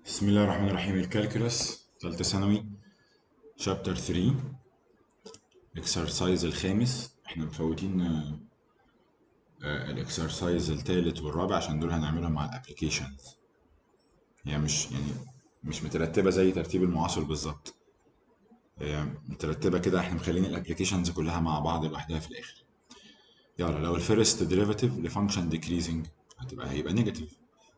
بسم الله الرحمن الرحيم الكالكولس ثالثة ثانوي شابتر 3 اكسرسايز الخامس احنا مفوتين آه، آه، الاكسرسايز الثالث والرابع عشان دول هنعملهم مع الابلكيشنز هي مش يعني مش مترتبة زي ترتيب المعاصر بالظبط هي مترتبة كده احنا مخلين الابلكيشنز كلها مع بعض لوحدها في الاخر يلا لو الفيرست ديريفاتيف لفانكشن ديكريزنج هتبقى هيبقى نيجاتيف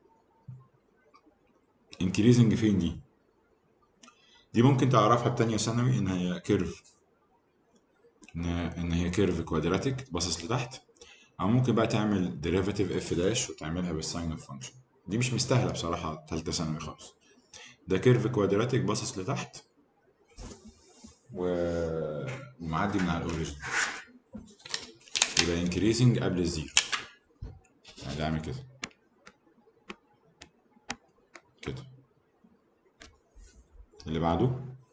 انكريزنج فين دي دي ممكن تعرفها بتانية ثانوي ان هي كيرف ان ان هي كيرف كوادراتيك باصص لتحت او ممكن بقى تعمل ديريفاتيف اف داش وتعملها بالساين اوف فانكشن دي مش مستاهله بصراحه ثالثه ثانوي خالص ده كيرف كوادراتيك باصص لتحت و... ومعدي من على الاوريجن يبقى انكريزنج قبل الزيرو يعني ده عامل كده كده اللي بعده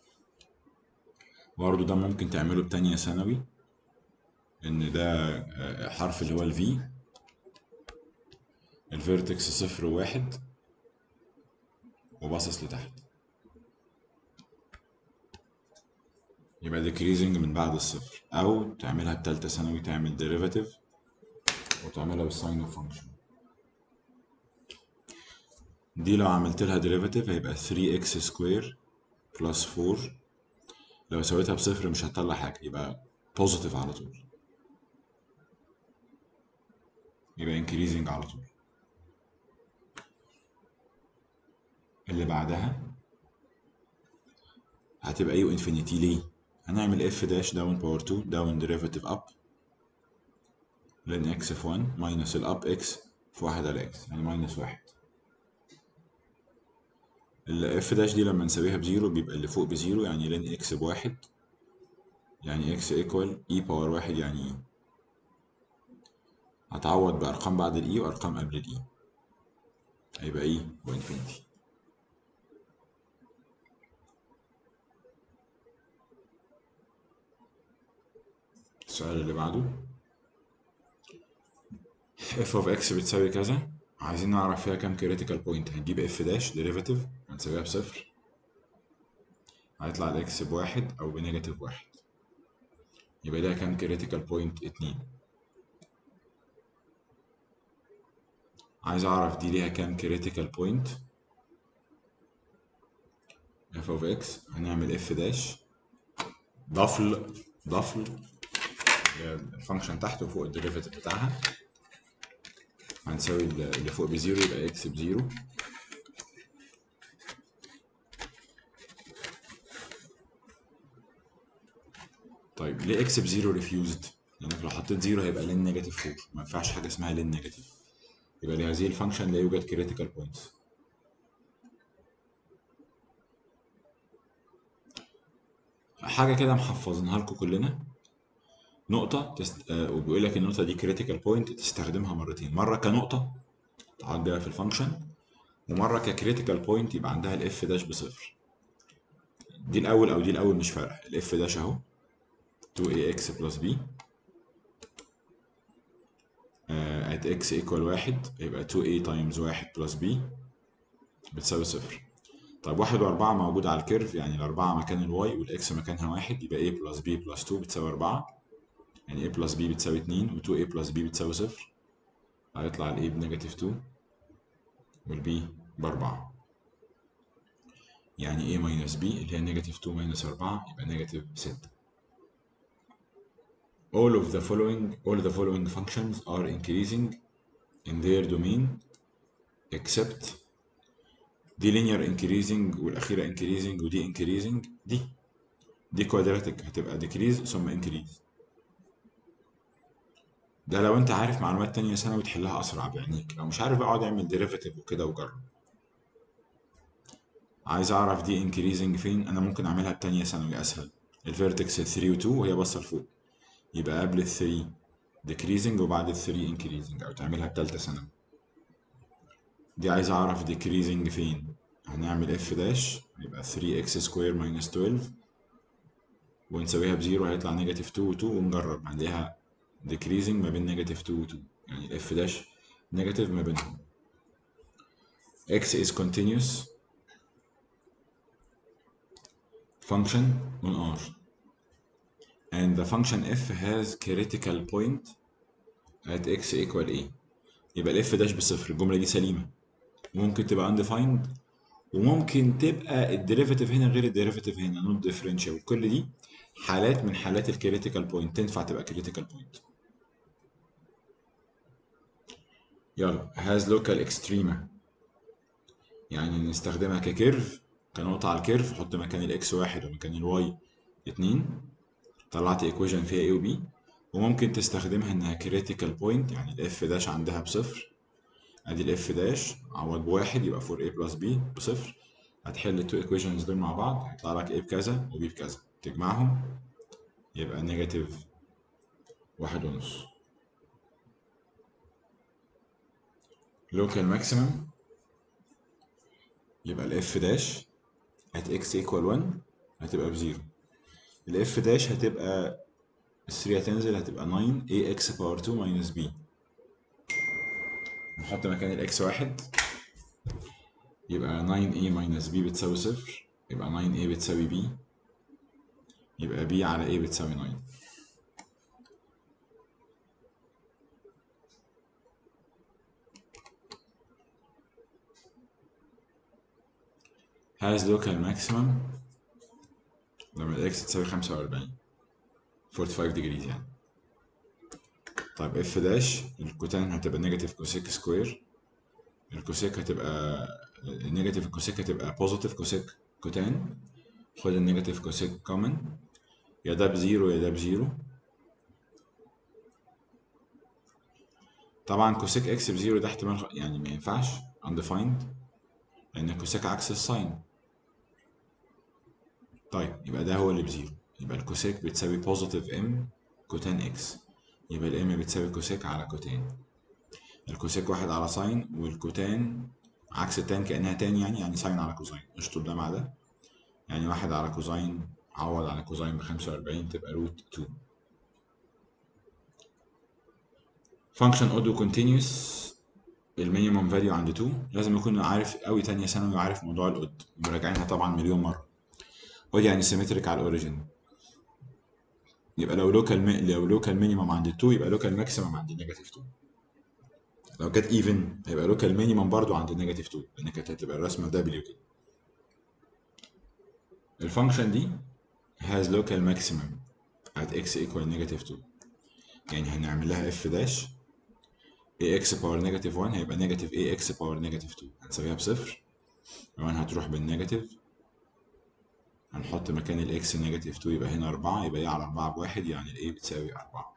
برضه ده ممكن تعمله بتانية ثانوي ان ده آه، حرف اللي هو الفي الفيرتكس صفر وواحد وباصص لتحت يبقى decreasing من بعد الصفر او تعملها بتالتة ثانوي تعمل derivative وتعملها بالساين اوف فانكشن دي لو عملت لها derivative هيبقى 3x سكوير بلس 4 لو سويتها بصفر مش هتطلع حاجة يبقى positive على طول يبقى increasing على طول اللي بعدها هتبقى يو انفينيتي ليه؟ هنعمل اف داش داون باور 2 داون ديريفاتيف اب لين اكس في 1 ماينس الاب اكس في 1 على اكس يعني ماينس 1 الاف داش دي لما نساويها بزيرو بيبقى اللي فوق بزيرو يعني لين اكس بواحد يعني اكس ايكوال اي باور واحد يعني اي هتعوض بارقام بعد الاي وارقام قبل الاي هيبقى اي وانفينيتي السؤال اللي بعده f of x بتساوي كذا عايزين نعرف فيها كام critical point هنجيب f داش derivative هنساويها بصفر هيطلع الاكس بواحد او بنيجاتيف واحد يبقى ده كام critical point اتنين عايز اعرف دي ليها كام critical point f of x هنعمل f داش ضفل ضفل الفانكشن تحت وفوق الديريفاتيف بتاعها هنساوي اللي فوق بزيرو يبقى اكس بزيرو طيب ليه اكس بزيرو ريفيوزد؟ لانك لو حطيت زيرو هيبقى لين نيجاتيف 4 ما ينفعش حاجه اسمها لين نيجاتيف يبقى لهذه الفانكشن لا يوجد كريتيكال بوينتس حاجه كده محفظينها لكم كلنا نقطة تست... آه وبيقول لك النقطة دي كريتيكال بوينت تستخدمها مرتين، مرة كنقطة تقعد بيها في الفانكشن ومرة ككريتيكال بوينت يبقى عندها الاف داش بصفر. دي الأول أو دي الأول مش فارقة، الاف داش أهو 2ax بلس b آه at x equal واحد يبقى 2a times واحد بلس b بتساوي صفر. طيب واحد وأربعة موجود على الكيرف يعني الأربعة مكان الواي والإكس مكانها واحد يبقى a بلس b بلس 2 بتساوي أربعة. يعني a بلس b بتساوي 2 و 2a بلس b بتساوي صفر هيطلع ال a بنيجاتيف 2 وال b بأربعة يعني a ماينس b اللي هي نيجاتيف 2 ماينس 4 يبقى نيجاتيف 6 all of the following all the following functions are increasing in their domain except دي linear increasing والأخيرة increasing ودي increasing دي دي quadratic هتبقى decrease ثم increase ده لو انت عارف معلومات تانية ثانوي تحلها اسرع بعينيك لو مش عارف بقى اقعد اعمل ديريفاتيف وكده وجرب عايز اعرف دي انكريزنج فين انا ممكن اعملها بتانية ثانوي اسهل الفيرتكس 3 و 2 وهي باصه لفوق يبقى قبل ال 3 decreasing وبعد ال 3 increasing او تعملها بتالتة ثانوي دي عايز اعرف decreasing فين هنعمل اف داش يبقى 3x سكوير ماينس 12 ونساويها بزيرو هيطلع نيجاتيف 2 و 2 ونجرب هنلاقيها decreasing ما بين نيجاتيف 2 و 2 يعني الاف داش نيجاتيف ما بينهم x is continuous function on R and the function f has critical point at x equal a يبقى الاف داش بصفر الجمله دي سليمه ممكن تبقى undefined وممكن تبقى الديريفاتيف هنا غير الديريفاتيف هنا نوت ديفرنشال كل دي حالات من حالات الكريتيكال بوينت تنفع تبقى كريتيكال بوينت يلا has local extrema يعني نستخدمها ككيرف كنقطة على الكيرف حط مكان الاكس واحد ومكان الواي اتنين طلعت ايكويشن فيها A و B وممكن تستخدمها انها كريتيكال بوينت يعني الاف داش عندها بصفر ادي الاف داش عوض بواحد يبقى 4a بلس b بصفر هتحل التو ايكويشنز دول مع بعض هيطلع لك a بكذا وb بكذا تجمعهم يبقى نيجاتيف واحد ونص لوكال ماكسيمم يبقى الاف داش at x equal 1 هتبقى بزيرو الاف داش هتبقى ال 3 هتنزل هتبقى 9 ax باور 2 minus b نحط مكان الاكس واحد يبقى 9a minus b بتساوي صفر يبقى 9a بتساوي b يبقى b على a بتساوي 9 has local maximum لما الاكس تساوي 45 45 degrees يعني طيب اف داش الكوتان هتبقى نيجاتيف كوسيك سكوير الكوسيك هتبقى النيجاتيف كوسيك هتبقى بوزيتيف كوسيك كوتان خد النيجاتيف كوسيك كومن يا ده بزيرو يا ده بزيرو طبعا كوسيك اكس بزيرو ده احتمال خ- يعني ما ينفعش undefined لان الكوسيك عكس الساين طيب يبقى ده هو اللي بزيرو يبقى الكوسيك بتساوي بوزيتيف ام كوتان اكس يبقى الام بتساوي كوسيك على كوتان الكوسيك واحد على ساين والكوتان عكس التان كأنها تان يعني يعني ساين على كوزاين اشطب ده مع ده يعني واحد على كوزاين عوض على كوزاين بخمسة وأربعين تبقى روت 2 فانكشن اودو كونتينيوس المينيمم فاليو عند 2 لازم يكون عارف قوي تانية ثانوي وعارف موضوع الاود مراجعينها طبعا مليون مرة ودي يعني سيمتريك على الاوريجين يبقى لو لوكال لو لوكال مينيمم عند 2 يبقى لوكال ماكسيمم عند نيجاتيف 2 لو كانت ايفن هيبقى لوكال مينيمم برضو عند نيجاتيف 2 لان كانت هتبقى الرسمه دبليو كده الفانكشن دي has local maximum at x equal negative 2 يعني هنعمل لها f داش ax باور نيجاتيف 1 هيبقى نيجاتيف ax باور نيجاتيف 2 هنساويها بصفر كمان هتروح بالنيجاتيف هنحط مكان الاكس نيجاتيف 2 يبقى هنا 4 يبقى ايه على 4 بواحد يعني الايه بتساوي 4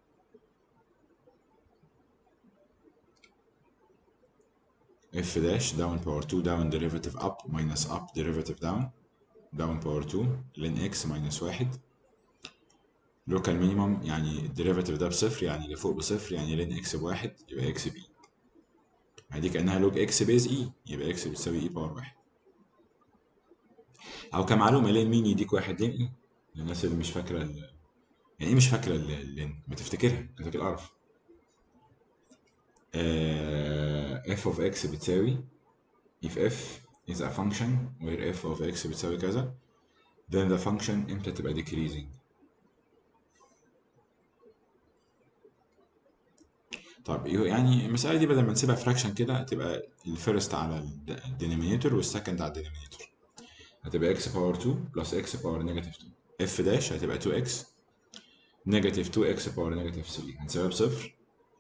f dash down power 2 down derivative up minus up derivative down down power 2 ln x minus 1 local minimum يعني الديريفاتيف ده بصفر يعني اللي فوق بصفر يعني لن اكس بواحد يبقى اكس بي دي كانها لوج اكس بيز اي يبقى اكس بتساوي اي باور واحد او كمعلومه لين مين يديك واحد لين اي للناس اللي مش فاكره ال... يعني ايه مش فاكره اللين ما تفتكرها انت كده القرف اف اوف اكس بتساوي if f is a function where f of x بتساوي كذا then the function امتى تبقى decreasing طب يعني المسألة دي بدل ما نسيبها فراكشن كده تبقى الفيرست على الدينومينيتور والسكند على الدينومينيتور هتبقى x باور 2 بلس x باور نيجاتيف 2 f داش هتبقى 2x نيجاتيف 2x باور نيجاتيف 3 هنسيبها بصفر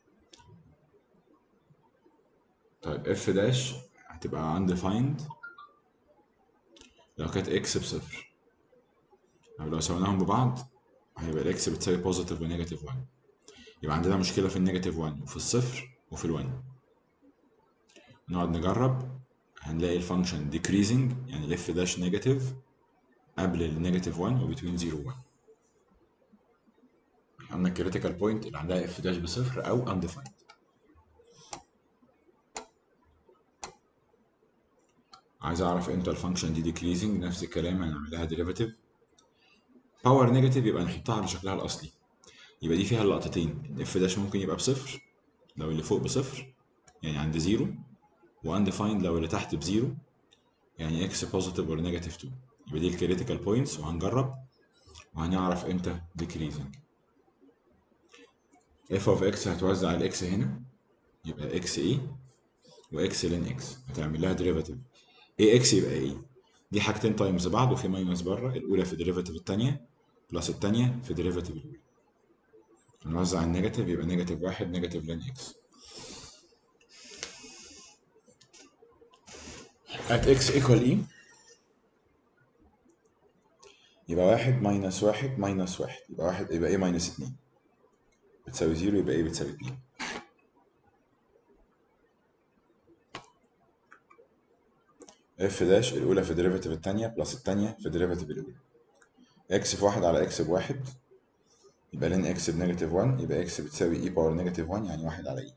طيب f داش هتبقى undefined لو كانت x بصفر أو لو سويناهم ببعض هيبقى الاكس بتساوي بوزيتيف ونيجاتيف 1 يبقى عندنا مشكلة في النيجاتيف 1 وفي الصفر وفي ال 1 نقعد نجرب هنلاقي الفانكشن decreasing يعني الاف داش نيجاتيف قبل النيجاتيف 1 وبتوين 0 و 1 قلنا الكريتيكال بوينت اللي عندها اف داش بصفر او undefined عايز اعرف امتى الفانكشن دي decreasing نفس الكلام هنعمل لها derivative باور نيجاتيف يبقى نحطها على شكلها الاصلي يبقى دي فيها اللقطتين اف داش ممكن يبقى بصفر لو اللي فوق بصفر يعني عند زيرو وانديفايند لو اللي تحت بزيرو يعني اكس بوزيتيف اور نيجاتيف 2 يبقى دي الكريتيكال بوينتس وهنجرب وهنعرف امتى decreasing f of x هتوزع الاكس هنا يبقى اكس ايه واكس لين اكس هتعمل لها ديريفاتيف ايه اكس يبقى ايه دي حاجتين تايمز بعض وفي ماينس بره الاولى في ديريفاتيف الثانيه بلس الثانيه في ديريفاتيف الاولى نوزع النيجاتيف يبقى نيجاتيف واحد نيجاتيف لين اكس at x equal e يبقى واحد ماينس واحد ماينس واحد يبقى واحد يبقى ايه ماينس اتنين بتساوي زيرو يبقى ايه بتساوي اتنين اف داش الاولى في ديريفاتيف الثانيه بلس الثانيه في ديريفاتيف الاولى اكس في واحد على اكس بواحد يبقى لين اكس بنيجاتيف 1 يبقى اكس بتساوي اي باور نيجاتيف 1 يعني واحد على اي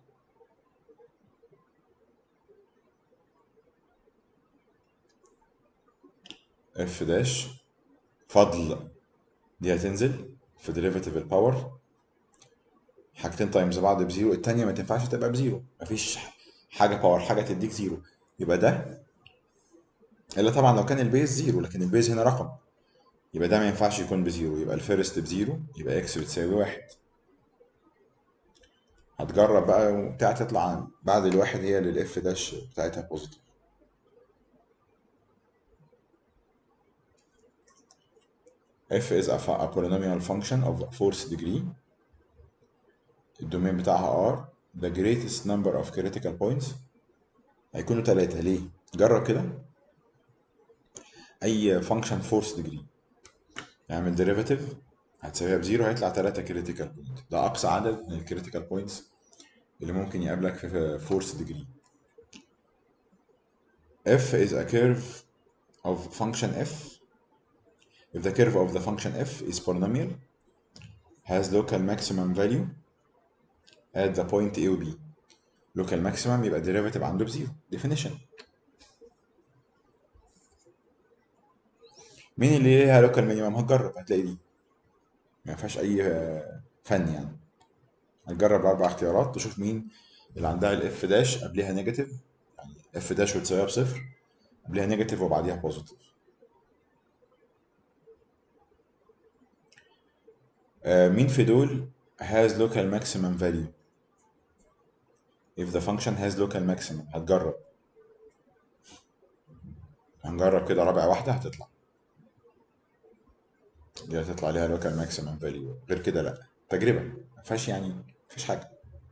اف داش فضل دي هتنزل في ديريفاتيف الباور حاجتين تايمز بعض بزيرو التانية ما تنفعش تبقى بزيرو مفيش حاجة باور حاجة تديك زيرو يبقى ده الا طبعا لو كان البيز زيرو لكن البيز هنا رقم يبقى ده ما ينفعش يكون بزيرو يبقى الفيرست بزيرو يبقى اكس بتساوي واحد هتجرب بقى وبتاع تطلع بعد الواحد هي اللي الاف داش بتاعتها بوزيتيف f is a, a polynomial function of fourth degree الدومين بتاعها r the greatest number of critical points هيكونوا تلاتة ليه؟ جرب كده أي function fourth degree اعمل derivative هتساويها بزيرو هيطلع تلاتة critical point ده أقصى عدد من الكريتيكال points اللي ممكن يقابلك في fourth degree f is a curve of function f if the curve of the function f is polynomial has local maximum value at the point A و B local maximum يبقى derivative عنده بزيرو definition مين اللي ليها local minimum هتجرب هتلاقي دي ما فيهاش أي فن يعني هتجرب أربع اختيارات تشوف مين اللي عندها الاف داش قبلها نيجاتيف يعني اف داش وتساويها بصفر قبلها نيجاتيف وبعديها بوزيتيف مين في دول has local maximum value if the function has local maximum هتجرب هنجرب كده رابع واحدة هتطلع دي هتطلع ليها local maximum value غير كده لا تجربة ما فيهاش يعني مفيش حاجة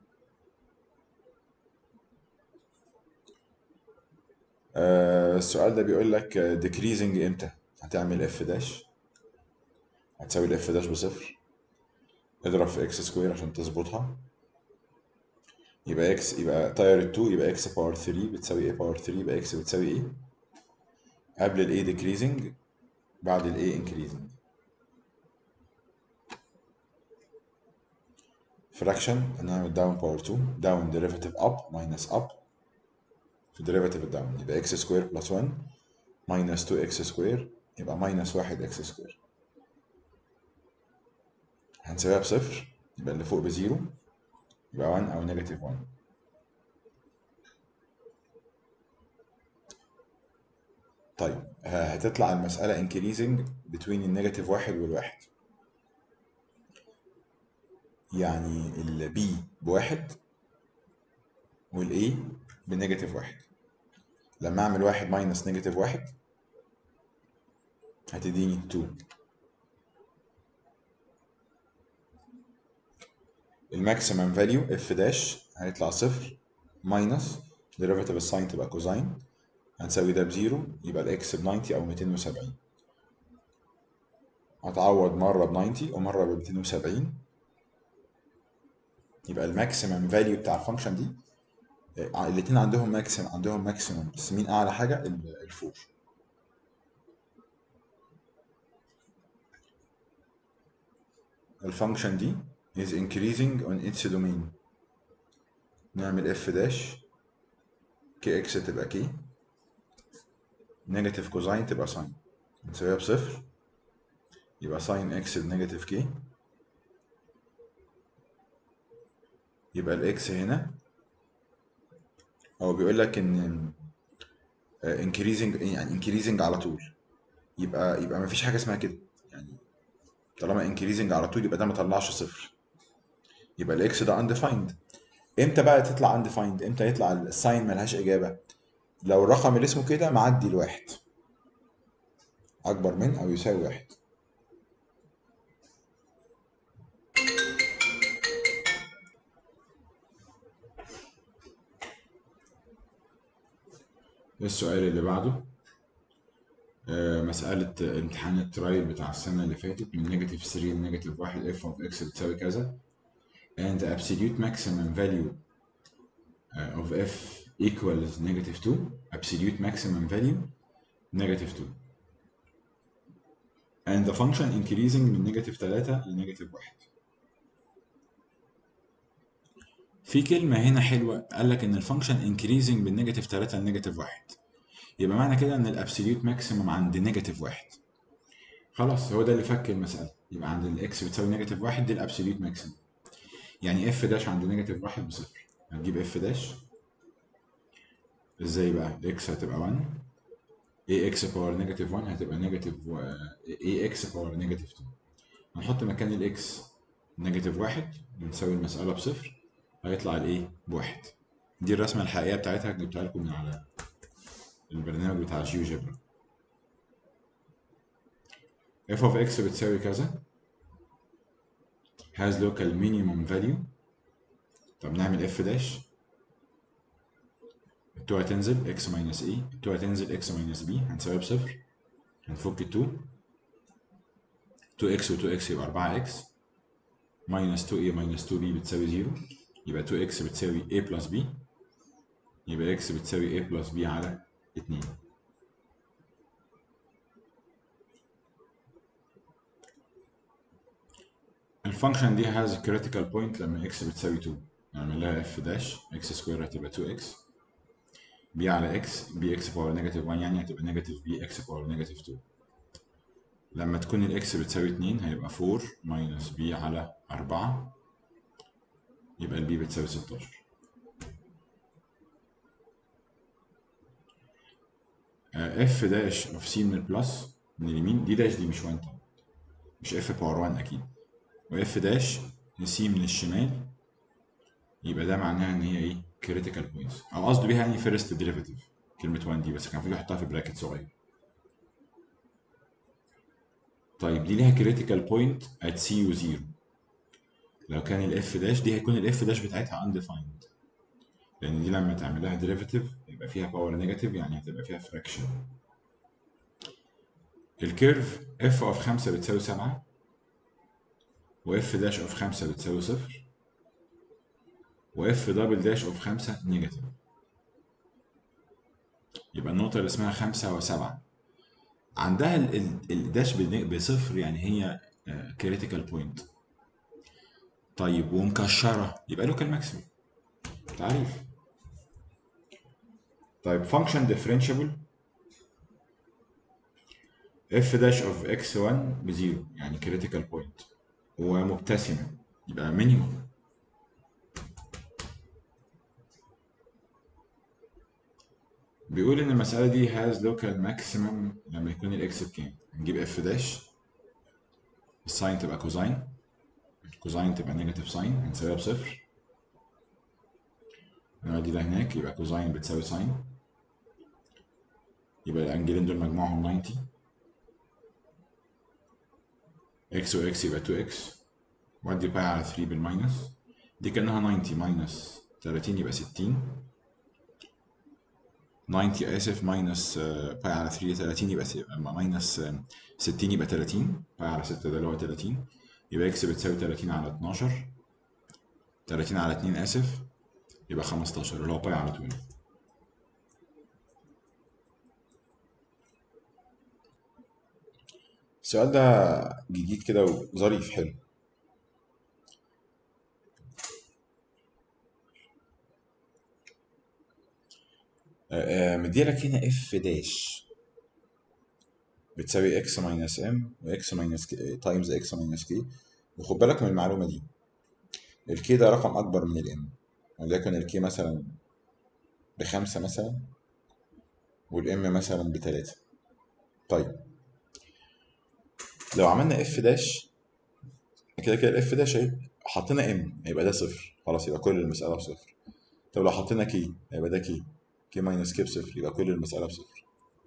آه السؤال ده بيقول لك decreasing امتى هتعمل اف داش هتساوي الاف داش بصفر اضرب في اكس سكوير عشان تظبطها يبقى اكس يبقى طاير ال 2 يبقى اكس باور 3 بتساوي ايه باور 3 يبقى اكس بتساوي ايه قبل الاي ديكريزنج بعد الاي انكريزنج فراكشن هنعمل داون باور 2 داون ديريفاتيف اب ماينس اب في ديريفاتيف الداون يبقى اكس سكوير بلس 1 ماينس 2 اكس سكوير يبقى ماينس 1 اكس سكوير هنساويها بصفر يبقى اللي فوق بزيرو يبقى 1 او نيجاتيف 1 طيب هتطلع المسألة increasing between النيجاتيف واحد والواحد يعني ال B بواحد وال A بنيجاتيف واحد لما أعمل واحد ماينس نيجاتيف واحد هتديني 2 الماكسيمم فاليو اف داش هيطلع صفر ماينس ديريفاتيف الساين تبقى كوزاين هنساوي ده بزيرو يبقى الاكس ب 90 او 270 هتعوض مرة ب 90 ومرة ب 270 يبقى الماكسيمم فاليو بتاع الفانكشن دي الاتنين عندهم ماكسيمم عندهم ماكسيمم بس مين اعلى حاجة الفور الفانكشن دي is increasing on its domain نعمل f داش kx تبقى k نيجاتيف كوزاين تبقى ساين نساويها بصفر يبقى ساين اكس بنيجاتيف k يبقى الاكس هنا هو بيقول لك ان increasing يعني increasing على طول يبقى يبقى مفيش حاجه اسمها كده يعني طالما انكريزنج على طول يبقى ده ما طلعش صفر يبقى الاكس ده undefined امتى بقى تطلع undefined امتى يطلع الساين ملهاش اجابه لو الرقم اللي اسمه كده معدي الواحد اكبر من او يساوي واحد السؤال اللي بعده آه، مسألة امتحان الترايل بتاع السنة اللي فاتت من نيجاتيف 3 لنيجاتيف 1 اف اوف اكس بتساوي كذا and the absolute maximum value uh, of f equals negative 2 absolute maximum value negative 2 and the function increasing من negative 3 لنيجاتيف 1 في كلمة هنا حلوة قال لك إن الفانكشن increasing من نيجاتيف 3 لنيجاتيف 1 يبقى معنى كده إن الابسوليوت ماكسيمم عند نيجاتيف 1 خلاص هو ده اللي فك المسألة يبقى عند الاكس بتساوي نيجاتيف 1 دي الابسوليوت ماكسيمم يعني اف داش عند نيجاتيف 1 بصفر هتجيب اف داش ازاي بقى اكس هتبقى 1 اي اكس باور نيجاتيف 1 هتبقى نيجاتيف اي اكس باور نيجاتيف 2 هنحط مكان الاكس نيجاتيف 1 ونساوي المسألة بصفر هيطلع الايه بواحد دي الرسمة الحقيقية بتاعتها جبتها لكم من على البرنامج بتاع الجيو جبرا f of x بتساوي كذا has local minimum value طب نعمل f داش ال 2 هتنزل x minus e ال 2 هتنزل x minus b هنساويها بصفر هنفك ال 2 2x و 2x يبقى 4x minus 2a minus 2b بتساوي 0 يبقى 2x بتساوي a plus b يبقى x بتساوي a plus b على 2 الفانكشن دي has critical point لما x بتساوي 2 نعمل لها f داش x سكوير هتبقى 2x b على x bx باور نيجاتيف 1 يعني هتبقى نيجاتيف bx باور نيجاتيف 2 لما تكون الاكس بتساوي 2 هيبقى 4 ماينس b على 4 يبقى البي بتساوي 16 اف داش اوف سي من البلس من اليمين دي داش دي مش 1 طبعا مش اف باور 1 اكيد واف داش سي من الشمال يبقى ده معناها ان هي ايه كريتيكال بوينتس او قصده بيها يعني فيرست ديريفيتيف كلمه 1 دي بس كان المفروض يحطها في براكت صغير طيب دي ليها كريتيكال بوينت ات سي و 0 لو كان الاف داش دي هيكون الاف داش بتاعتها undefined لان دي لما تعمل لها ديريفيتيف يبقى فيها باور نيجاتيف يعني هتبقى فيها فراكشن الكيرف اف اوف 5 بتساوي 7 واف داش اوف 5 بتساوي صفر واف دبل داش اوف 5 نيجاتيف يبقى النقطة اللي اسمها 5 و7 عندها ال- ال- الداش بالن- بصفر يعني هي كريتيكال بوينت طيب ومكشرة يبقى لوكال ماكسيمم تعريف طيب فانكشن ديفرنشابل اف داش اوف اكس 1 بزيرو يعني كريتيكال بوينت ومبتسمة يبقى مينيموم بيقول ان المسألة دي has local maximum لما يكون الاكس بكام نجيب اف داش الساين تبقى كوزاين الكوزاين تبقى نيجاتيف ساين هنساويها بصفر نودي ده هناك يبقى كوزاين بتساوي ساين يبقى الانجلين دول مجموعهم 90 اكس واكس يبقى 2 اكس ودي باي على 3 بالماينس دي كانها 90 ماينس 30 يبقى 60 90 اسف ماينس باي على 3 30 يبقى س- ماينس 60 يبقى 30 باي على 6 ده اللي هو 30 يبقى اكس بتساوي 30 على 12 30 على 2 اسف يبقى 15 اللي هو باي على 12 السؤال ده جديد كده وظريف حلو آه، آه، مديلك هنا اف داش بتساوي اكس ماينس ام واكس ماينس تايمز اكس ماينس كي وخد بالك من المعلومه دي الكي ده رقم اكبر من الام وليكن الكي مثلا بخمسة مثلا والام مثلا بتلاتة طيب لو عملنا اف داش كده كده الاف داش اهي حطينا ام يبقى ده صفر خلاص يبقى كل المساله بصفر طب لو حطينا كي يبقى ده كي كي ماينس كي بصفر يبقى كل المساله بصفر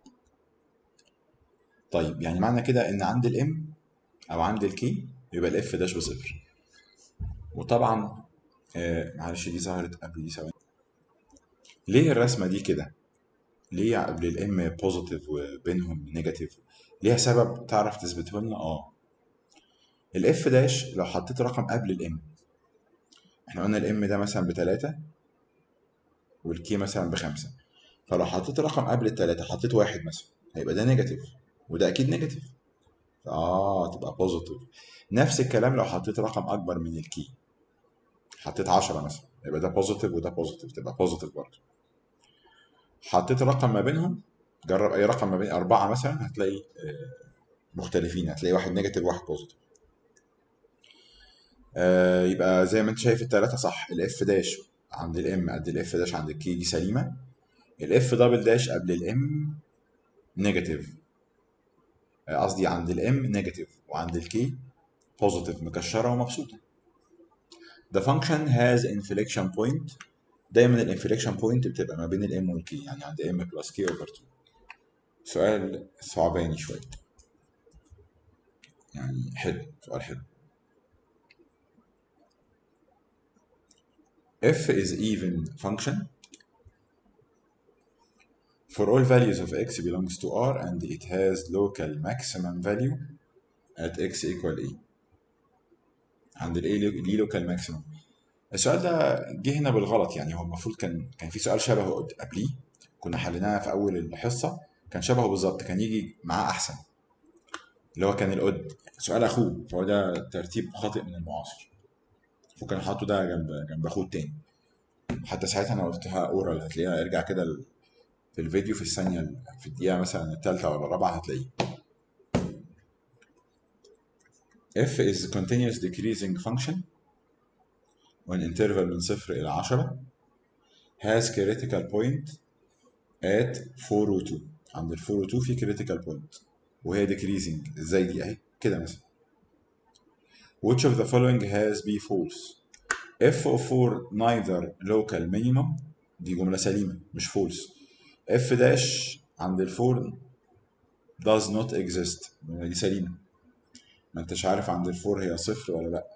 طيب يعني معنى كده ان عند الام او عند الكي يبقى الاف داش بصفر وطبعا آه معلش دي ظهرت قبل دي ثواني ليه الرسمه دي كده ليه قبل الام بوزيتيف وبينهم نيجاتيف ليها سبب تعرف تثبته لنا اه الاف داش لو حطيت رقم قبل الام احنا قلنا الام ده مثلا بتلاتة والكي مثلا بخمسة فلو حطيت رقم قبل التلاتة حطيت واحد مثلا هيبقى ده نيجاتيف وده اكيد نيجاتيف اه تبقى بوزيتيف نفس الكلام لو حطيت رقم اكبر من الكي حطيت 10 مثلا يبقى ده بوزيتيف وده بوزيتيف تبقى بوزيتيف برضه حطيت رقم ما بينهم جرب اي رقم ما بين أربعة مثلا هتلاقي آه، مختلفين هتلاقي واحد نيجاتيف وواحد بوزيتيف آه، يبقى زي ما انت شايف التلاتة صح الاف داش عند الام قد الاف داش عند الكي دي سليمة الاف دبل داش قبل الام نيجاتيف آه، قصدي عند الام نيجاتيف وعند الكي بوزيتيف مكشرة ومبسوطة The function has inflection point دايما الانفليكشن بوينت بتبقى ما بين الام والكي يعني عند ام بلس كي اوفر 2 سؤال صعباني شوية يعني حلو سؤال حلو f is even function for all values of x belongs to r and it has local maximum value at x equal a عند ال a ليه local maximum السؤال ده جه هنا بالغلط يعني هو المفروض كان كان في سؤال شبهه قد- قبليه كنا حليناه في اول الحصه كان شبهه بالظبط كان يجي معاه احسن اللي هو كان القد سؤال اخوه فهو ده ترتيب خاطئ من المعاصر وكان حاطه ده جنب جنب اخوه التاني حتى ساعتها انا قلتها اورال هتلاقيها ارجع كده ال- في الفيديو في الثانيه ال- في الدقيقه مثلا الثالثه ولا الرابعه هتلاقيه f is continuous decreasing function when interval من صفر إلى 10 has critical point at 4 و 2 عند ال 4 و 2 في critical point وهي decreasing ازاي دي اهي كده مثلا which of the following has be false f of 4 neither local minimum دي جملة سليمة مش false f dash عند ال 4 does not exist دي سليمة ما انتش عارف عند ال 4 هي صفر ولا لا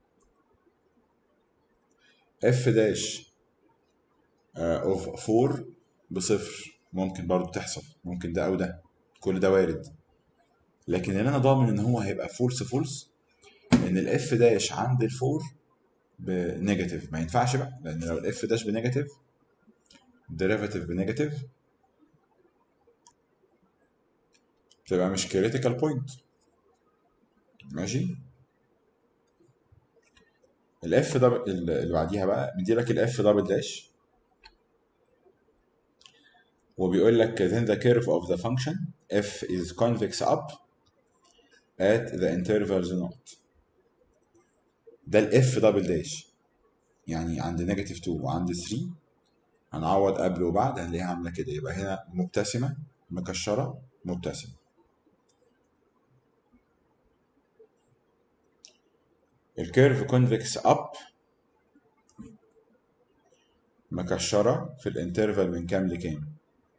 f dash آه، of 4 بصفر ممكن برضو تحصل ممكن ده او ده كل ده وارد لكن اللي انا ضامن ان هو هيبقى فولس فولس ان الاف داش عند الفور بنيجاتيف ما ينفعش بقى لان لو الاف داش بنيجاتيف ديريفاتيف بنيجاتيف تبقى مش كريتيكال بوينت ماشي الاف دبل اللي بعديها بقى مديلك الاف دبل داش وبيقول لك then the curve of the function f is convex up at the intervals not ده الاف دبل داش يعني عند نيجاتيف 2 وعند 3 هنعوض قبل وبعد هنلاقيها عامله كده يبقى هنا مبتسمه مكشره مبتسمه الكيرف كونفكس اب مكشره في الانترفال من كام لكام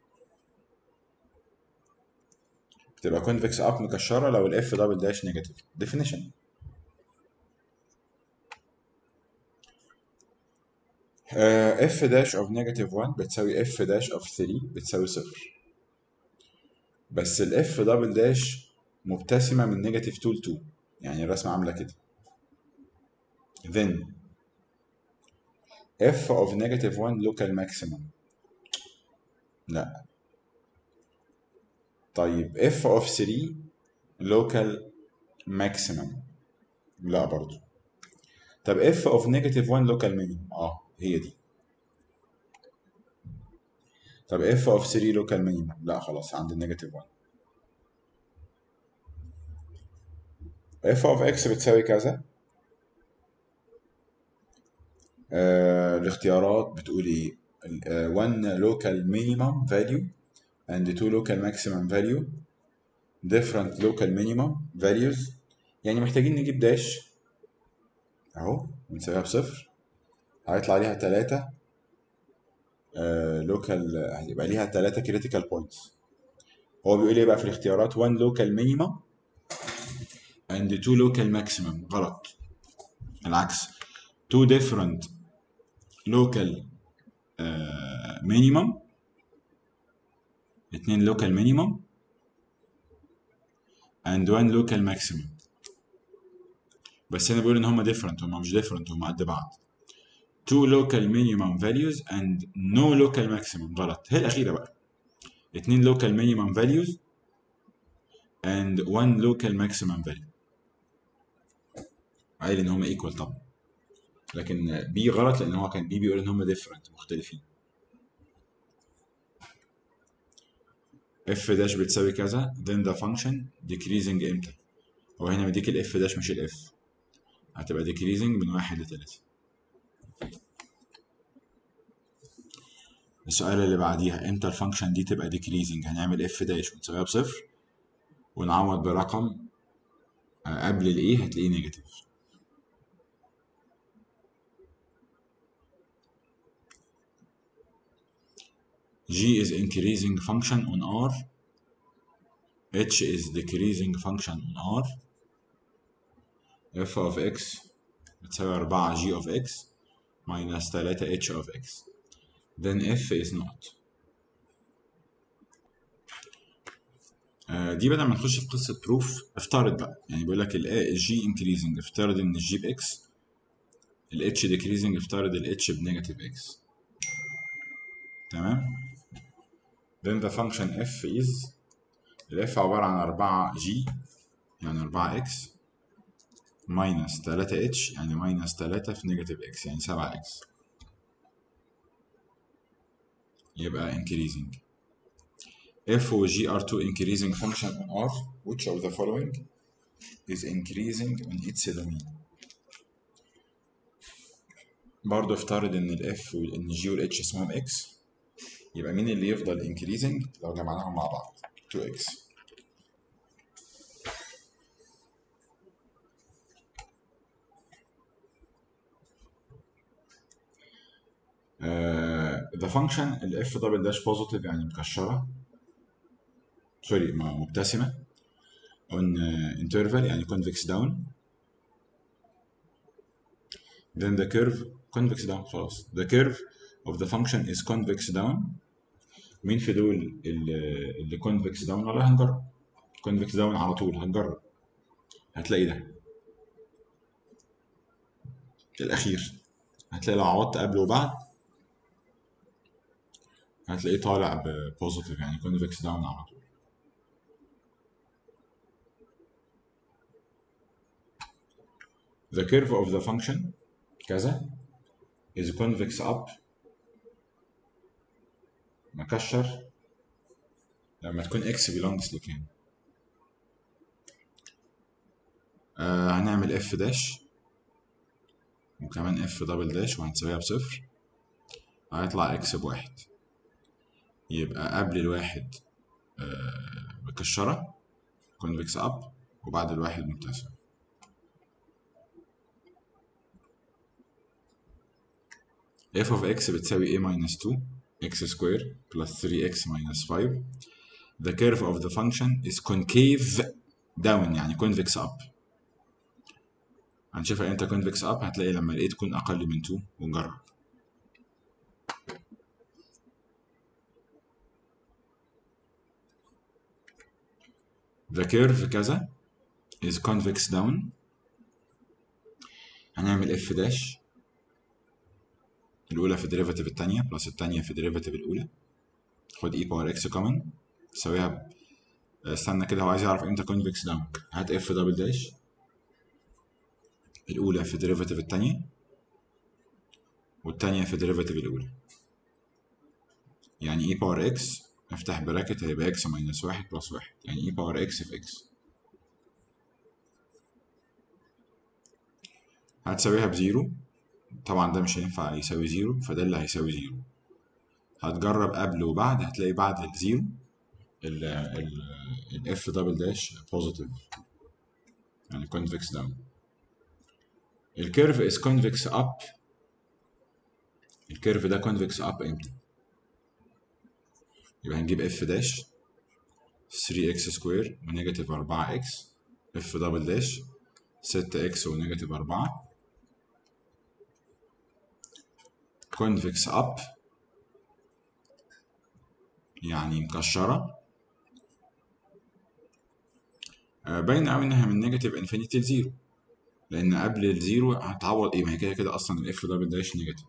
بتبقى كونفكس اب مكشره لو الاف دبل داش نيجاتيف ديفينيشن اف داش اوف نيجاتيف 1 بتساوي اف داش اوف 3 بتساوي صفر بس الاف دبل داش مبتسمه من نيجاتيف 2 ل 2 يعني الرسمه عامله كده then f of negative 1 local maximum لا طيب f of 3 local maximum لا برضو طب f of negative 1 local minimum اه هي دي طب f of 3 local minimum لا خلاص عند النيجاتيف 1 f of x بتساوي كذا آه الاختيارات بتقول ايه ال- آه، one local minimum value and two local maximum value different local minimum values يعني محتاجين نجيب داش اهو ونساويها بصفر هيطلع ليها تلاتة لوكال هيبقى ليها تلاتة critical points هو بيقول ايه بقى في الاختيارات one local minimum and two local maximum غلط العكس two different local uh, minimum اتنين local minimum and one local maximum بس هنا بيقول ان هما different هما مش different هما قد بعض two local minimum values and no local maximum غلط هي الأخيرة بقى اتنين local minimum values and one local maximum value قايل ان هما equal طبعا لكن بي غلط لان هو كان بي بيقول ان هما different مختلفين اف داش بتساوي كذا then the function decreasing امتى هو هنا مديك الاف داش مش الاف هتبقى decreasing من واحد لتلاتة السؤال اللي بعديها امتى الفانكشن دي تبقى decreasing هنعمل اف داش ونساويها بصفر ونعوض برقم آه، قبل الايه هتلاقيه نيجاتيف g is increasing function on r h is decreasing function on r f of x بتساوي 4 g of x minus 3 h of x then f is not آه، دي بدل ما نخش في قصة بروف افترض بقى يعني بيقول لك الجي increasing افترض ان الجي باكس الاتش decreasing افترض الاتش بنيجاتيف اكس تمام then the function f is الاف عبارة عن 4 جي يعني 4 اكس minus 3 اتش يعني minus 3 في نيجاتيف اكس يعني 7 اكس يبقى increasing f و g are two increasing function on r which of the following is increasing on its domain برضه افترض ان الاف وان g والh اسمهم x يبقى مين اللي يفضل increasing لو جمعناهم مع بعض 2x آه، the function ال f double dash positive يعني مكشرة سوري م- مبتسمة on uh, interval يعني convex down then the curve convex down خلاص the curve of the function is convex down مين في دول اللي اللي convex down والله هنجرب convex down على طول هنجرب هتلاقي ده الأخير هتلاقي لو عوضت قبل وبعد هتلاقيه طالع بوزيتيف يعني convex down على طول the curve of the function كذا is convex up مكشر لما تكون x belongs لكام آه هنعمل f داش وكمان f دبل داش وهنساويها بصفر هيطلع x بواحد يبقى قبل الواحد آه مكشرة convex up وبعد الواحد مبتسم f of x بتساوي a minus 2 x square plus 3x minus 5 the curve of the function is concave down يعني convex up هنشوفها امتى convex up هتلاقي لما ال a تكون اقل من 2 ونجرب the curve كذا is convex down هنعمل f داش الأولى في ديريفاتيف التانية بلس التانية في ديريفاتيف الأولى خد e باور x كومن تساويها ب... استنى كده هو عايز يعرف امتى convex down هات f دبل داش الأولى في ديريفاتيف التانية والتانية في ديريفاتيف الأولى يعني e باور x افتح براكت هيبقى x ماينس واحد بلس واحد يعني e باور x في x هتساويها بزيرو طبعا ده مش هينفع يساوي زيرو فده اللي هيساوي زيرو هتجرب قبل وبعد هتلاقي بعد الزيرو ال ال الاف دبل داش بوزيتيف يعني convex down الكيرف is convex up الكيرف ده convex up امتى يبقى هنجيب اف داش 3 اكس سكوير ونيجاتيف 4 اكس اف دبل داش 6 اكس ونيجاتيف 4 convex up يعني مكشرة آه، باين قوي انها من نيجاتيف انفينيتي لزيرو لان قبل الزيرو هتعوض ايه ما هي كده كده اصلا الاف دبل داش نيجاتيف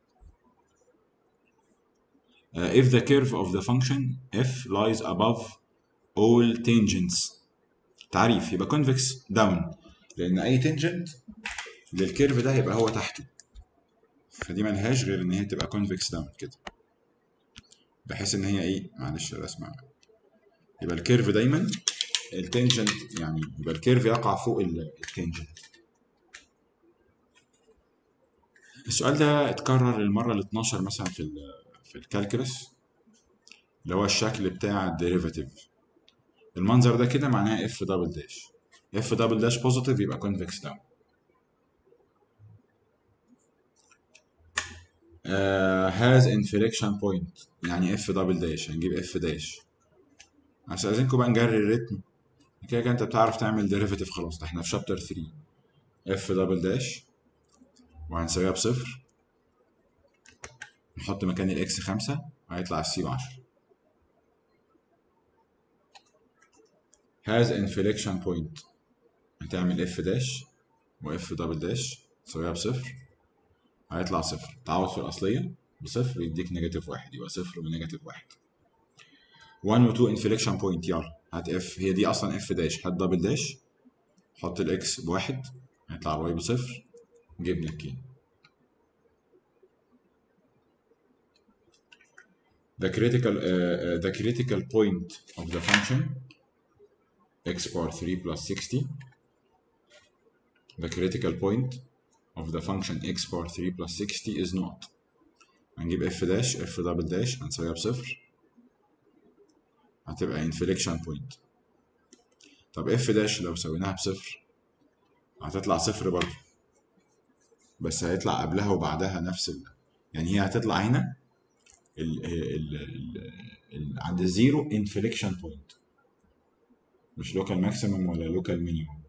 Uh, if the curve of the function f lies above all tangents تعريف يبقى convex down لان اي tangent للكيرف ده هيبقى هو تحته فدي ملهاش غير ان هي تبقى convex down كده بحيث ان هي ايه معلش الرسمه يبقى الكيرف دايما التنجنت يعني يبقى الكيرف يقع فوق التنجنت السؤال ده اتكرر المره ال 12 مثلا في ال في الكالكولس اللي هو الشكل بتاع الديريفاتيف المنظر ده كده معناه اف دبل داش اف دبل داش بوزيتيف يبقى كونفكس داون هاز انفليكشن بوينت يعني اف دبل داش هنجيب اف داش عشان عايزينكم بقى نجري الريتم كده كده انت بتعرف تعمل ديريفاتيف خلاص ده احنا في شابتر 3 اف دبل داش وهنساويها بصفر نحط مكان الاكس خمسة هيطلع السي بعشرة has inflection point هتعمل اف داش واف دبل داش تساويها بصفر هيطلع صفر تعوض في الأصلية بصفر يديك نيجاتيف واحد يبقى صفر ونيجاتيف واحد 1 و 2 انفليكشن بوينت يلا هات اف هي دي اصلا اف داش هات دبل داش حط الاكس بواحد هيطلع الواي بصفر جبنا الكي the critical uh, uh, the critical point of the function x power 3 plus 60 the critical point of the function x power 3 plus 60 is not هنجيب f داش f دبل داش هنساويها بصفر هتبقى inflection point طب f داش لو سويناها بصفر هتطلع صفر برضه بس هيطلع قبلها وبعدها نفس ال... يعني هي هتطلع هنا ال ال ال ال عند الزيرو انفليكشن بوينت مش لوكال ماكسيمم ولا لوكال مينيمم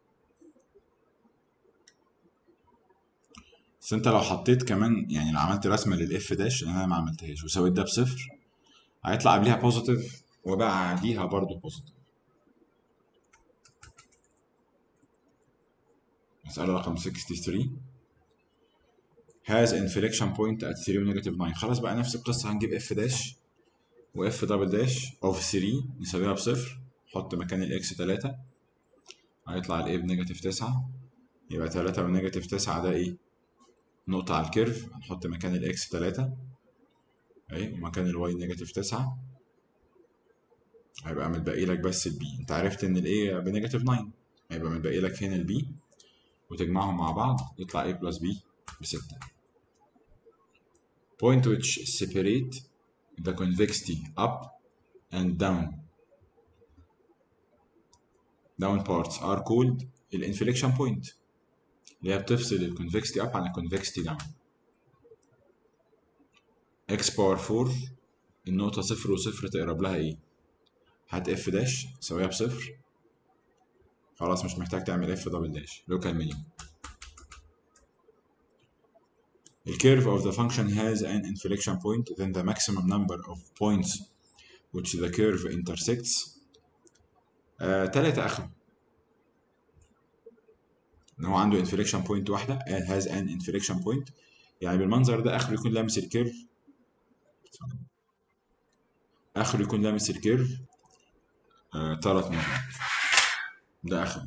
بس انت لو حطيت كمان يعني لو عملت رسمه للاف داش انا ما عملتهاش وسويت ده بصفر هيطلع قبليها بوزيتيف وبعديها برضه بوزيتيف مسألة رقم 63 has inflection point at 3 و negative 9 خلاص بقى نفس القصة هنجيب اف داش واف دبل داش اوف 3 نساويها بصفر نحط مكان الاكس 3 هيطلع الاي بنيجاتيف 9 يبقى 3 ونيجاتيف 9 ده ايه؟ نقطة على الكيرف هنحط مكان الاكس 3 اهي ومكان الواي نيجاتيف 9 هيبقى متبقي لك بس البي انت عرفت ان الاي بنيجاتيف 9 هيبقى متبقي لك هنا البي وتجمعهم مع بعض يطلع a بلس b بستة point which separate the convexity up and down down parts are called الانفليكشن بوينت اللي هي بتفصل الكونفكستي اب عن الكونفكستي داون x باور 4 النقطة صفر وصفر تقرب لها ايه؟ هات اف داش تساويها بصفر خلاص مش محتاج تعمل اف دبل داش لوكال مينيمم The curve of the function has an inflection point then the maximum number of points which the curve intersects آه، تلاتة آخره إن هو عنده inflection point واحدة and has an inflection point يعني بالمنظر ده آخره يكون لامس الكيرف آخره يكون لامس الكيرف آه، تلات مرات ده آخره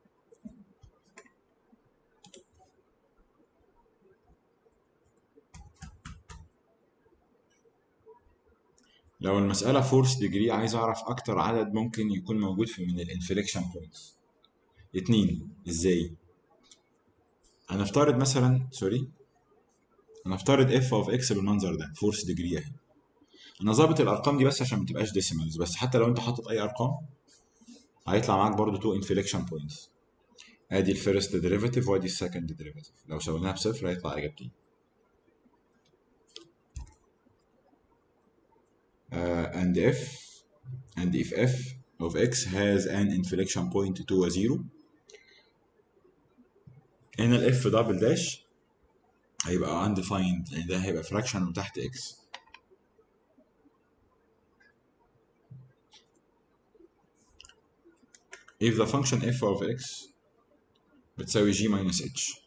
لو المسألة فورس ديجري عايز أعرف أكتر عدد ممكن يكون موجود في من الانفليكشن بوينتس اتنين إزاي؟ هنفترض مثلا سوري هنفترض اف اوف اكس بالمنظر ده فورس ديجري اهي انا ظابط الارقام دي بس عشان ما تبقاش ديسيمالز بس حتى لو انت حاطط اي ارقام هيطلع معاك برضو تو انفليكشن بوينتس ادي الفيرست ديريفاتيف وادي السكند ديريفاتيف لو سويناها بصفر هيطلع اجابتين uh, and if and if f of x has an inflection point to a zero هنا الاف دبل داش هيبقى undefined لان ده هيبقى fraction وتحت x if the function f of x بتساوي g minus h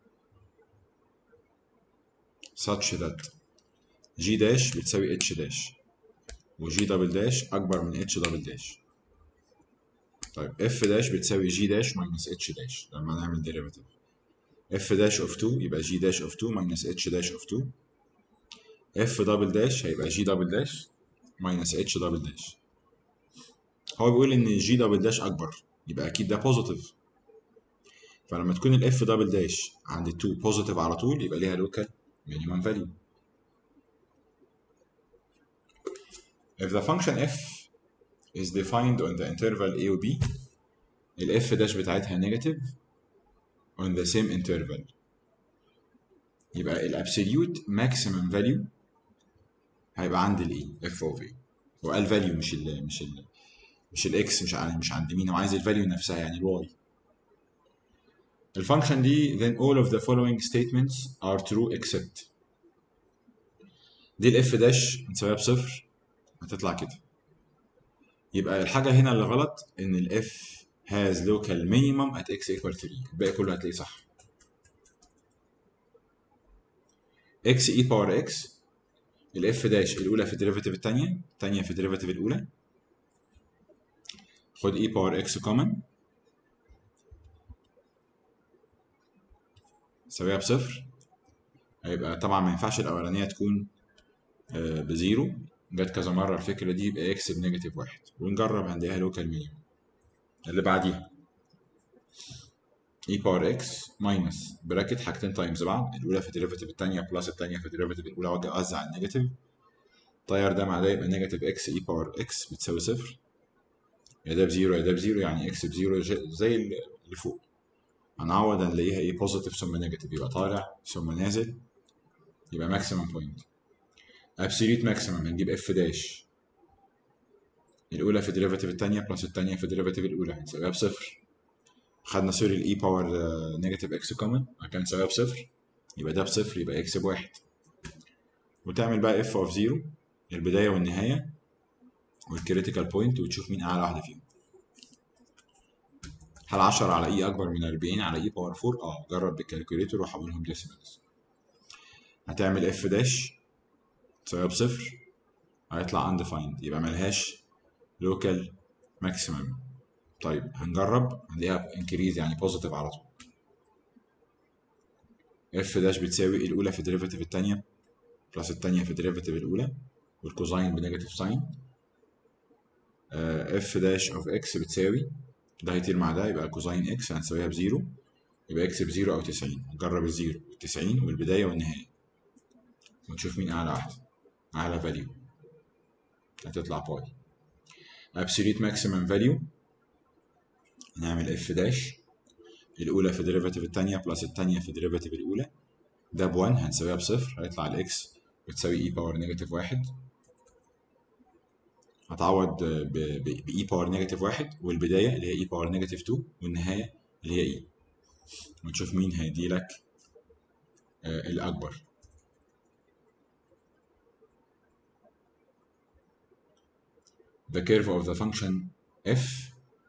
such that g dash بتساوي h dash و g دبل داش أكبر من h دبل داش طيب f داش بتساوي g داش minus h داش لما نعمل derivative f داش of 2 يبقى g داش of 2 minus h داش of 2 f دبل داش هيبقى g دبل داش minus h دبل داش هو بيقول ان g دبل داش اكبر يبقى اكيد ده بوزيتيف فلما تكون الاف دبل داش عند 2 بوزيتيف على طول يبقى ليها لوكال مينيمم فاليو if the function f is defined on the interval a و b الاف داش بتاعتها نيجاتيف on the same interval يبقى الابسوليوت ماكسيمم فاليو هيبقى عند الاي اف اوف اي هو الفاليو مش ال مش ال مش الاكس مش عن- مش عند مين هو عايز الفاليو نفسها يعني الواي الفانكشن دي then all of the following statements are true except دي الاف داش نساويها بصفر هتطلع كده يبقى الحاجة هنا اللي غلط ان الاف has local minimum at x equal 3 الباقي كله هتلاقيه صح x e power x الاف داش الاولى في الديريفاتيف الثانيه الثانيه في الديريفاتيف الاولى خد e باور x كومن سويها بصفر هيبقى طبعا ما ينفعش الاولانيه تكون آه، بزيرو جت كذا مره الفكره دي يبقى اكس بنيجاتيف واحد ونجرب هنلاقيها لوكال مينيمم اللي بعديها e باور اكس ماينس براكت حاجتين تايمز بعض الاولى في الديريفاتيف الثانيه بلس الثانيه في الديريفاتيف الاولى واجي اوزع النيجاتيف طير ده مع ده يبقى نيجاتيف اكس اي باور اكس بتساوي صفر يا ده بزيرو يا ده بزيرو يعني اكس بزيرو ج- زي اللي فوق هنعوض هنلاقيها ايه بوزيتيف ثم نيجاتيف يبقى طالع ثم نازل يبقى ماكسيمم بوينت ابسوليوت ماكسيمم هنجيب اف داش الاولى في الديريفاتيف الثانيه بلس الثانيه في الديريفاتيف الاولى هنساويها بصفر خدنا سوري الاي باور نيجاتيف اكس كومن كان نساويها بصفر يبقى ده بصفر يبقى اكس بواحد وتعمل بقى اف اوف زيرو البدايه والنهايه والكريتيكال بوينت وتشوف مين اعلى واحده فيهم هل 10 على اي اكبر من 40 على اي باور 4 اه جرب بالكالكوليتر وحولهم ديسيمالز هتعمل اف داش تساويها بصفر هيطلع undefined يبقى ملهاش لوكال ماكسيمم طيب هنجرب هنلاقيها انكريز يعني بوزيتيف على طول اف داش بتساوي الاولى في الديريفاتيف الثانيه بلس الثانيه في الديريفاتيف الاولى والكوزاين بنيجاتيف ساين اف داش اوف اكس بتساوي ده هيطير مع ده يبقى كوزاين اكس هنساويها بزيرو يبقى اكس بزيرو او 90 نجرب الزيرو 90 والبدايه والنهايه ونشوف مين اعلى واحده اعلى فاليو هتطلع باي absolute maximum value نعمل اف داش الاولى في الديريفاتيف الثانيه بلس الثانيه في الديريفاتيف الاولى ده ب 1 هنساويها بصفر هيطلع الاكس بتساوي اي باور نيجاتيف واحد هتعوض باي باور نيجاتيف واحد والبدايه اللي هي اي باور نيجاتيف 2 والنهايه اللي هي اي ونشوف مين هيدي لك آه، الاكبر the curve of the function f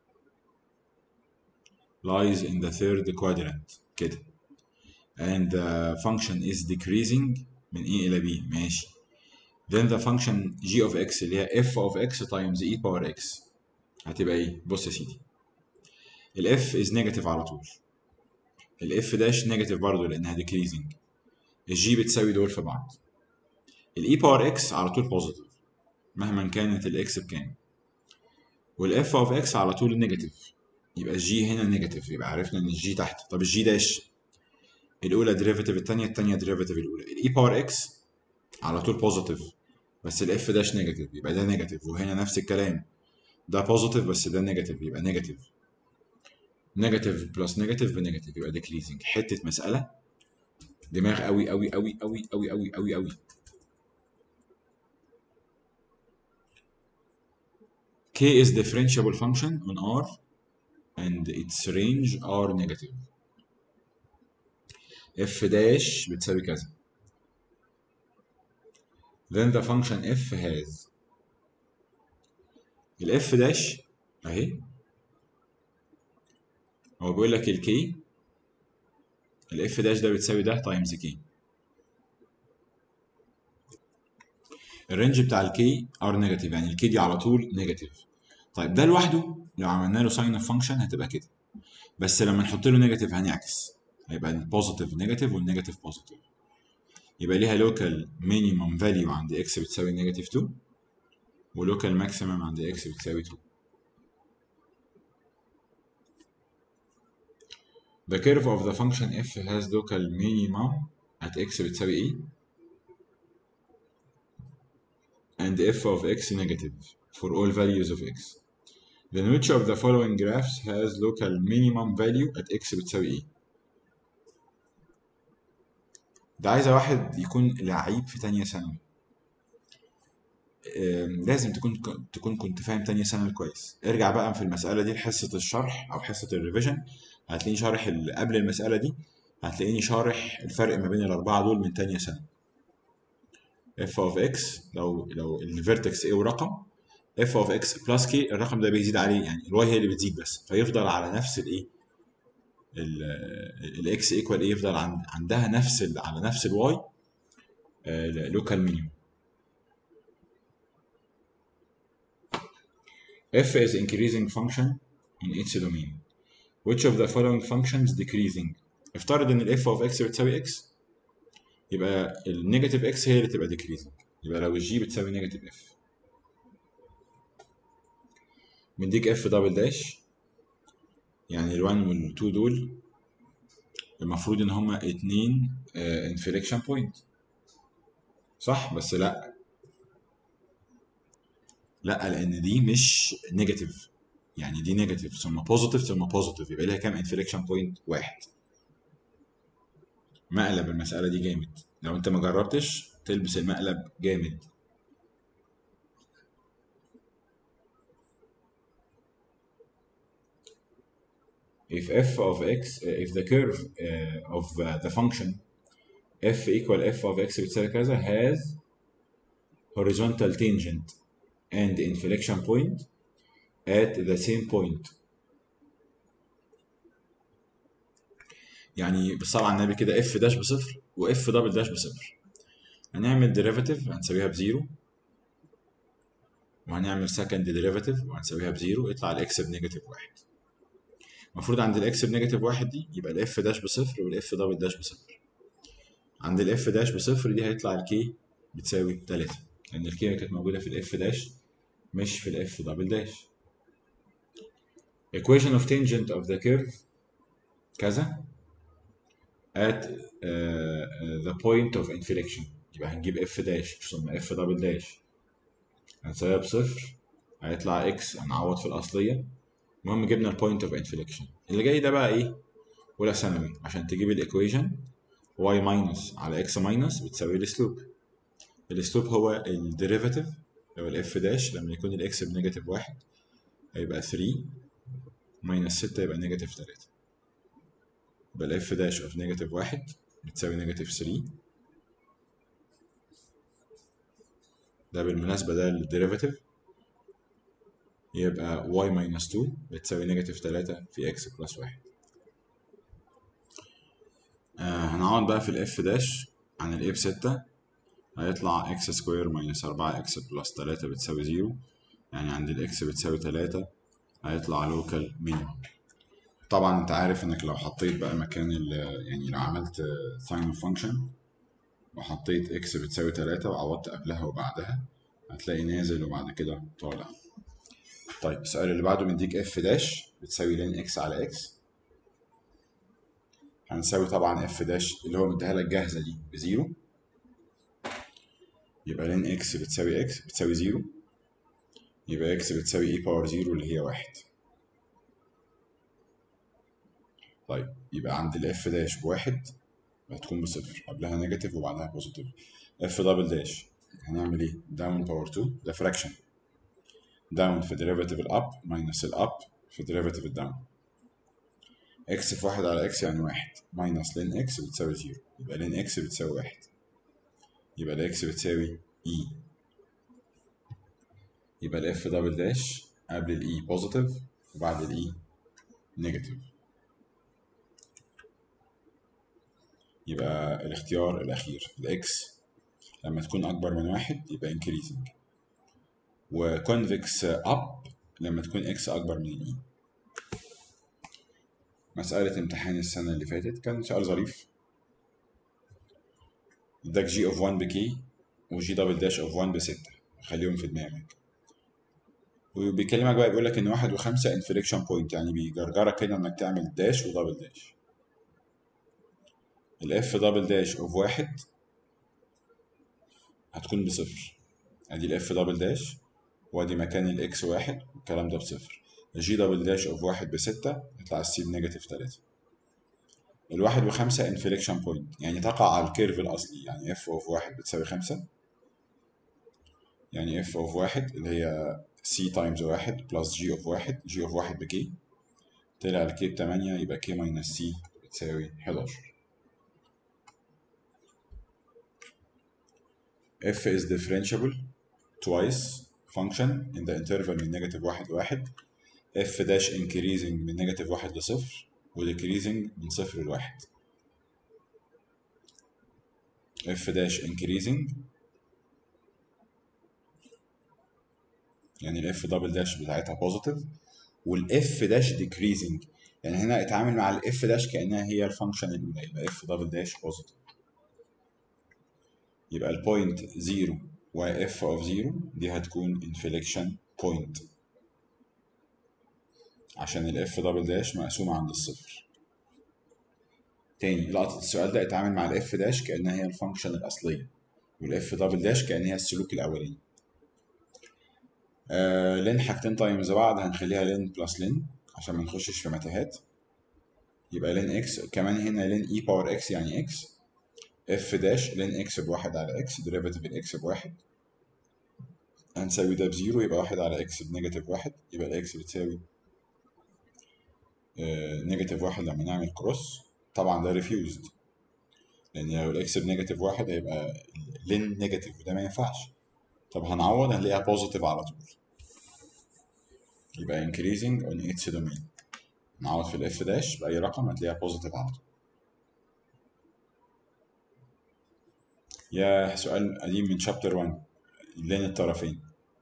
lies in the third quadrant كده and the function is decreasing من a إلى b ماشي then the function g of x اللي هي f of x times e power x هتبقى ايه بص يا سيدي ال f is negative على طول ال f داش negative برضه لأنها decreasing ال g بتساوي دول في بعض ال e power x على طول positive مهما كانت ال x بكام وال f of x على طول نيجاتيف يبقى الجي هنا نيجاتيف يبقى عرفنا ان الجي تحت طب الجي داش الاولى ديريفاتيف الثانيه الثانيه ديريفاتيف الاولى الاي باور اكس على طول بوزيتيف بس الاف داش نيجاتيف يبقى ده نيجاتيف وهنا نفس الكلام ده بوزيتيف بس ده نيجاتيف يبقى نيجاتيف نيجاتيف بلس نيجاتيف بنيجاتيف يبقى ديكريزنج حته مساله دماغ قوي قوي قوي قوي قوي قوي قوي قوي k is differentiable function on R and its range are negative f dash بتساوي كذا then the function f has الاف داش اهي هو بيقول لك الكي الاف داش ده بتساوي ده تايمز كي الرينج بتاع الكي ار نيجاتيف يعني الكي دي على طول نيجاتيف طيب ده لوحده لو عملنا له ساين اوف فانكشن هتبقى كده بس لما نحط له نيجاتيف هنعكس هيبقى البوزيتيف نيجاتيف والنيجاتيف بوزيتيف يبقى ليها لوكال مينيمم فاليو عند اكس بتساوي نيجاتيف 2 ولوكال ماكسيمم عند اكس بتساوي 2 The curve of the function f has local minimum at x بتساوي ايه and f of x negative for all values of x. Then which of the following graphs has local minimum value at x بتساوي ايه؟ ده عايزة واحد يكون لعيب في تانية ثانوي. آم، لازم تكون تكون كنت فاهم تانية ثانوي كويس. ارجع بقى في المسألة دي لحصة الشرح أو حصة الريفيجن هتلاقيني شارح اللي قبل المسألة دي هتلاقيني شارح الفرق ما بين الأربعة دول من تانية ثانوي. f of x لو لو الفيرتكس a ورقم f of x plus k الرقم ده بيزيد عليه يعني الواي هي اللي بتزيد بس فيفضل على نفس الايه الاكس ايكوال ايه يفضل عند عندها نفس ال على نفس الواي لوكال مينيمم f is increasing function in its domain which of the following functions decreasing افترض ان ال f of x بتساوي x يبقى النيجاتيف اكس هي اللي تبقى ديكريزنج يبقى لو الجي بتساوي نيجاتيف اف مديك اف دبل داش يعني ال1 وال2 دول المفروض ان هما اتنين انفليكشن بوينت صح بس لا لا لان دي مش نيجاتيف يعني دي نيجاتيف ثم بوزيتيف ثم بوزيتيف يبقى لها كام انفليكشن بوينت واحد مقلب المسألة دي جامد لو انت ما جربتش تلبس المقلب جامد if f of x if the curve uh, of uh, the function f equal f of x بتساوي كذا has horizontal tangent and inflection point at the same point يعني بالصلاة على النبي كده اف داش بصفر واف دبل داش بصفر هنعمل ديريفاتيف هنساويها بزيرو وهنعمل سكند ديريفاتيف وهنساويها بزيرو يطلع الاكس بنيجاتيف واحد المفروض عند الاكس بنيجاتيف واحد دي يبقى الاف داش بصفر والاف دبل داش بصفر عند الاف داش بصفر دي هيطلع الكي بتساوي تلاتة لأن الكي كانت موجودة في الاف داش مش في الاف دبل داش equation of tangent of the curve كذا at uh, uh, the point of inflection يبقى هنجيب اف داش ثم اف دبل داش هنساويها بصفر هيطلع اكس هنعوض في الاصليه المهم جبنا البوينت اوف انفليكشن اللي جاي ده بقى ايه اولى ثانوي عشان تجيب الايكويشن y ماينس على x ماينس بتساوي السلوب السلوب هو الديريفاتيف اللي هو الاف داش لما يكون الاكس بنيجاتيف واحد هيبقى 3 ماينس 6 يبقى نيجاتيف 3 يبقى الاف داش اوف نيجاتيف واحد بتساوي نيجاتيف 3 ده بالمناسبة ده الديريفاتيف يبقى y ماينس 2 بتساوي نيجاتيف 3 في x بلس 1 آه هنقعد بقى في الاف داش عن الاي بستة هيطلع اكس سكوير ماينس أربعة اكس بلس تلاتة بتساوي زيرو يعني عند الاكس بتساوي تلاتة هيطلع لوكال مينيمم طبعا انت عارف انك لو حطيت بقى مكان ال يعني لو عملت ساين اوف فانكشن وحطيت اكس بتساوي تلاتة وعوضت قبلها وبعدها هتلاقي نازل وبعد كده طالع طيب السؤال اللي بعده مديك اف داش بتساوي لين اكس على اكس هنساوي طبعا اف داش اللي هو مديها لك جاهزه دي بزيرو يبقى لين اكس بتساوي اكس بتساوي زيرو يبقى اكس بتساوي اي باور زيرو اللي هي واحد طيب يبقى عند الاف داش بواحد هتكون بصفر قبلها نيجاتيف وبعدها بوزيتيف اف دبل داش هنعمل ايه داون باور 2 ده فراكشن داون في ديريفاتيف الاب ماينس الاب في ديريفاتيف الداون اكس في واحد على اكس يعني واحد ماينس لين اكس بتساوي زيرو يبقى لين اكس بتساوي واحد يبقى الاكس بتساوي اي يبقى الاف دبل داش قبل الاي بوزيتيف وبعد الاي نيجاتيف يبقى الاختيار الاخير الاكس لما تكون اكبر من واحد يبقى increasing وكونفكس اب لما تكون اكس اكبر من الاي مسألة امتحان السنة اللي فاتت كان سؤال ظريف اداك جي اوف 1 بكي وجي دبل داش اوف 1 بستة خليهم في دماغك وبيكلمك بقى بيقول لك ان واحد وخمسة انفليكشن بوينت يعني بيجرجرك كده انك تعمل داش ودبل داش الاف دبل داش اوف واحد هتكون بصفر ادي الاف دبل داش وادي مكان الاكس واحد والكلام ده بصفر الجي دبل داش اوف واحد بستة يطلع السي بنيجاتيف تلاتة الواحد وخمسة انفليكشن بوينت يعني تقع على الكيرف الأصلي يعني اف اوف واحد بتساوي خمسة يعني اف اوف واحد اللي هي سي تايمز واحد بلس جي اوف واحد جي اوف واحد بكي طلع الكي بتمانية يبقى كي ماينس سي بتساوي حداشر f is differentiable twice function in the interval من negative واحد لواحد f dash increasing من negative واحد لصفر و decreasing من صفر لواحد f dash increasing يعني ال f double dash بتاعتها positive وال f dash decreasing يعني هنا اتعامل مع ال f dash كأنها هي الفانكشن الأولى يبقى f double dash positive يبقى البوينت 0 و f of 0 دي هتكون inflection point عشان ال f دبل داش مقسومة عند الصفر تاني لقطة السؤال ده اتعامل مع ال f داش كأنها هي الفانكشن الأصلية وال f دبل داش كأنها هي السلوك الأولاني آه لين حاجتين تايمز بعض هنخليها لين بلس لين عشان ما نخشش في متاهات يبقى لين اكس كمان هنا لين اي باور اكس يعني اكس اف داش لين اكس بواحد على اكس ديريفاتيف الاكس بواحد هنساوي ده بزيرو يبقى واحد على اكس بنيجاتيف واحد يبقى الاكس بتساوي آه نيجاتيف واحد لما نعمل كروس طبعا ده ريفيوزد لان لو الاكس بنيجاتيف واحد هيبقى لين نيجاتيف وده ما ينفعش طب هنعوض هنلاقيها بوزيتيف على طول يبقى increasing on its domain نعوض في الاف داش بأي رقم هتلاقيها بوزيتيف على طول يا سؤال قديم من شابتر 1 لين الطرفين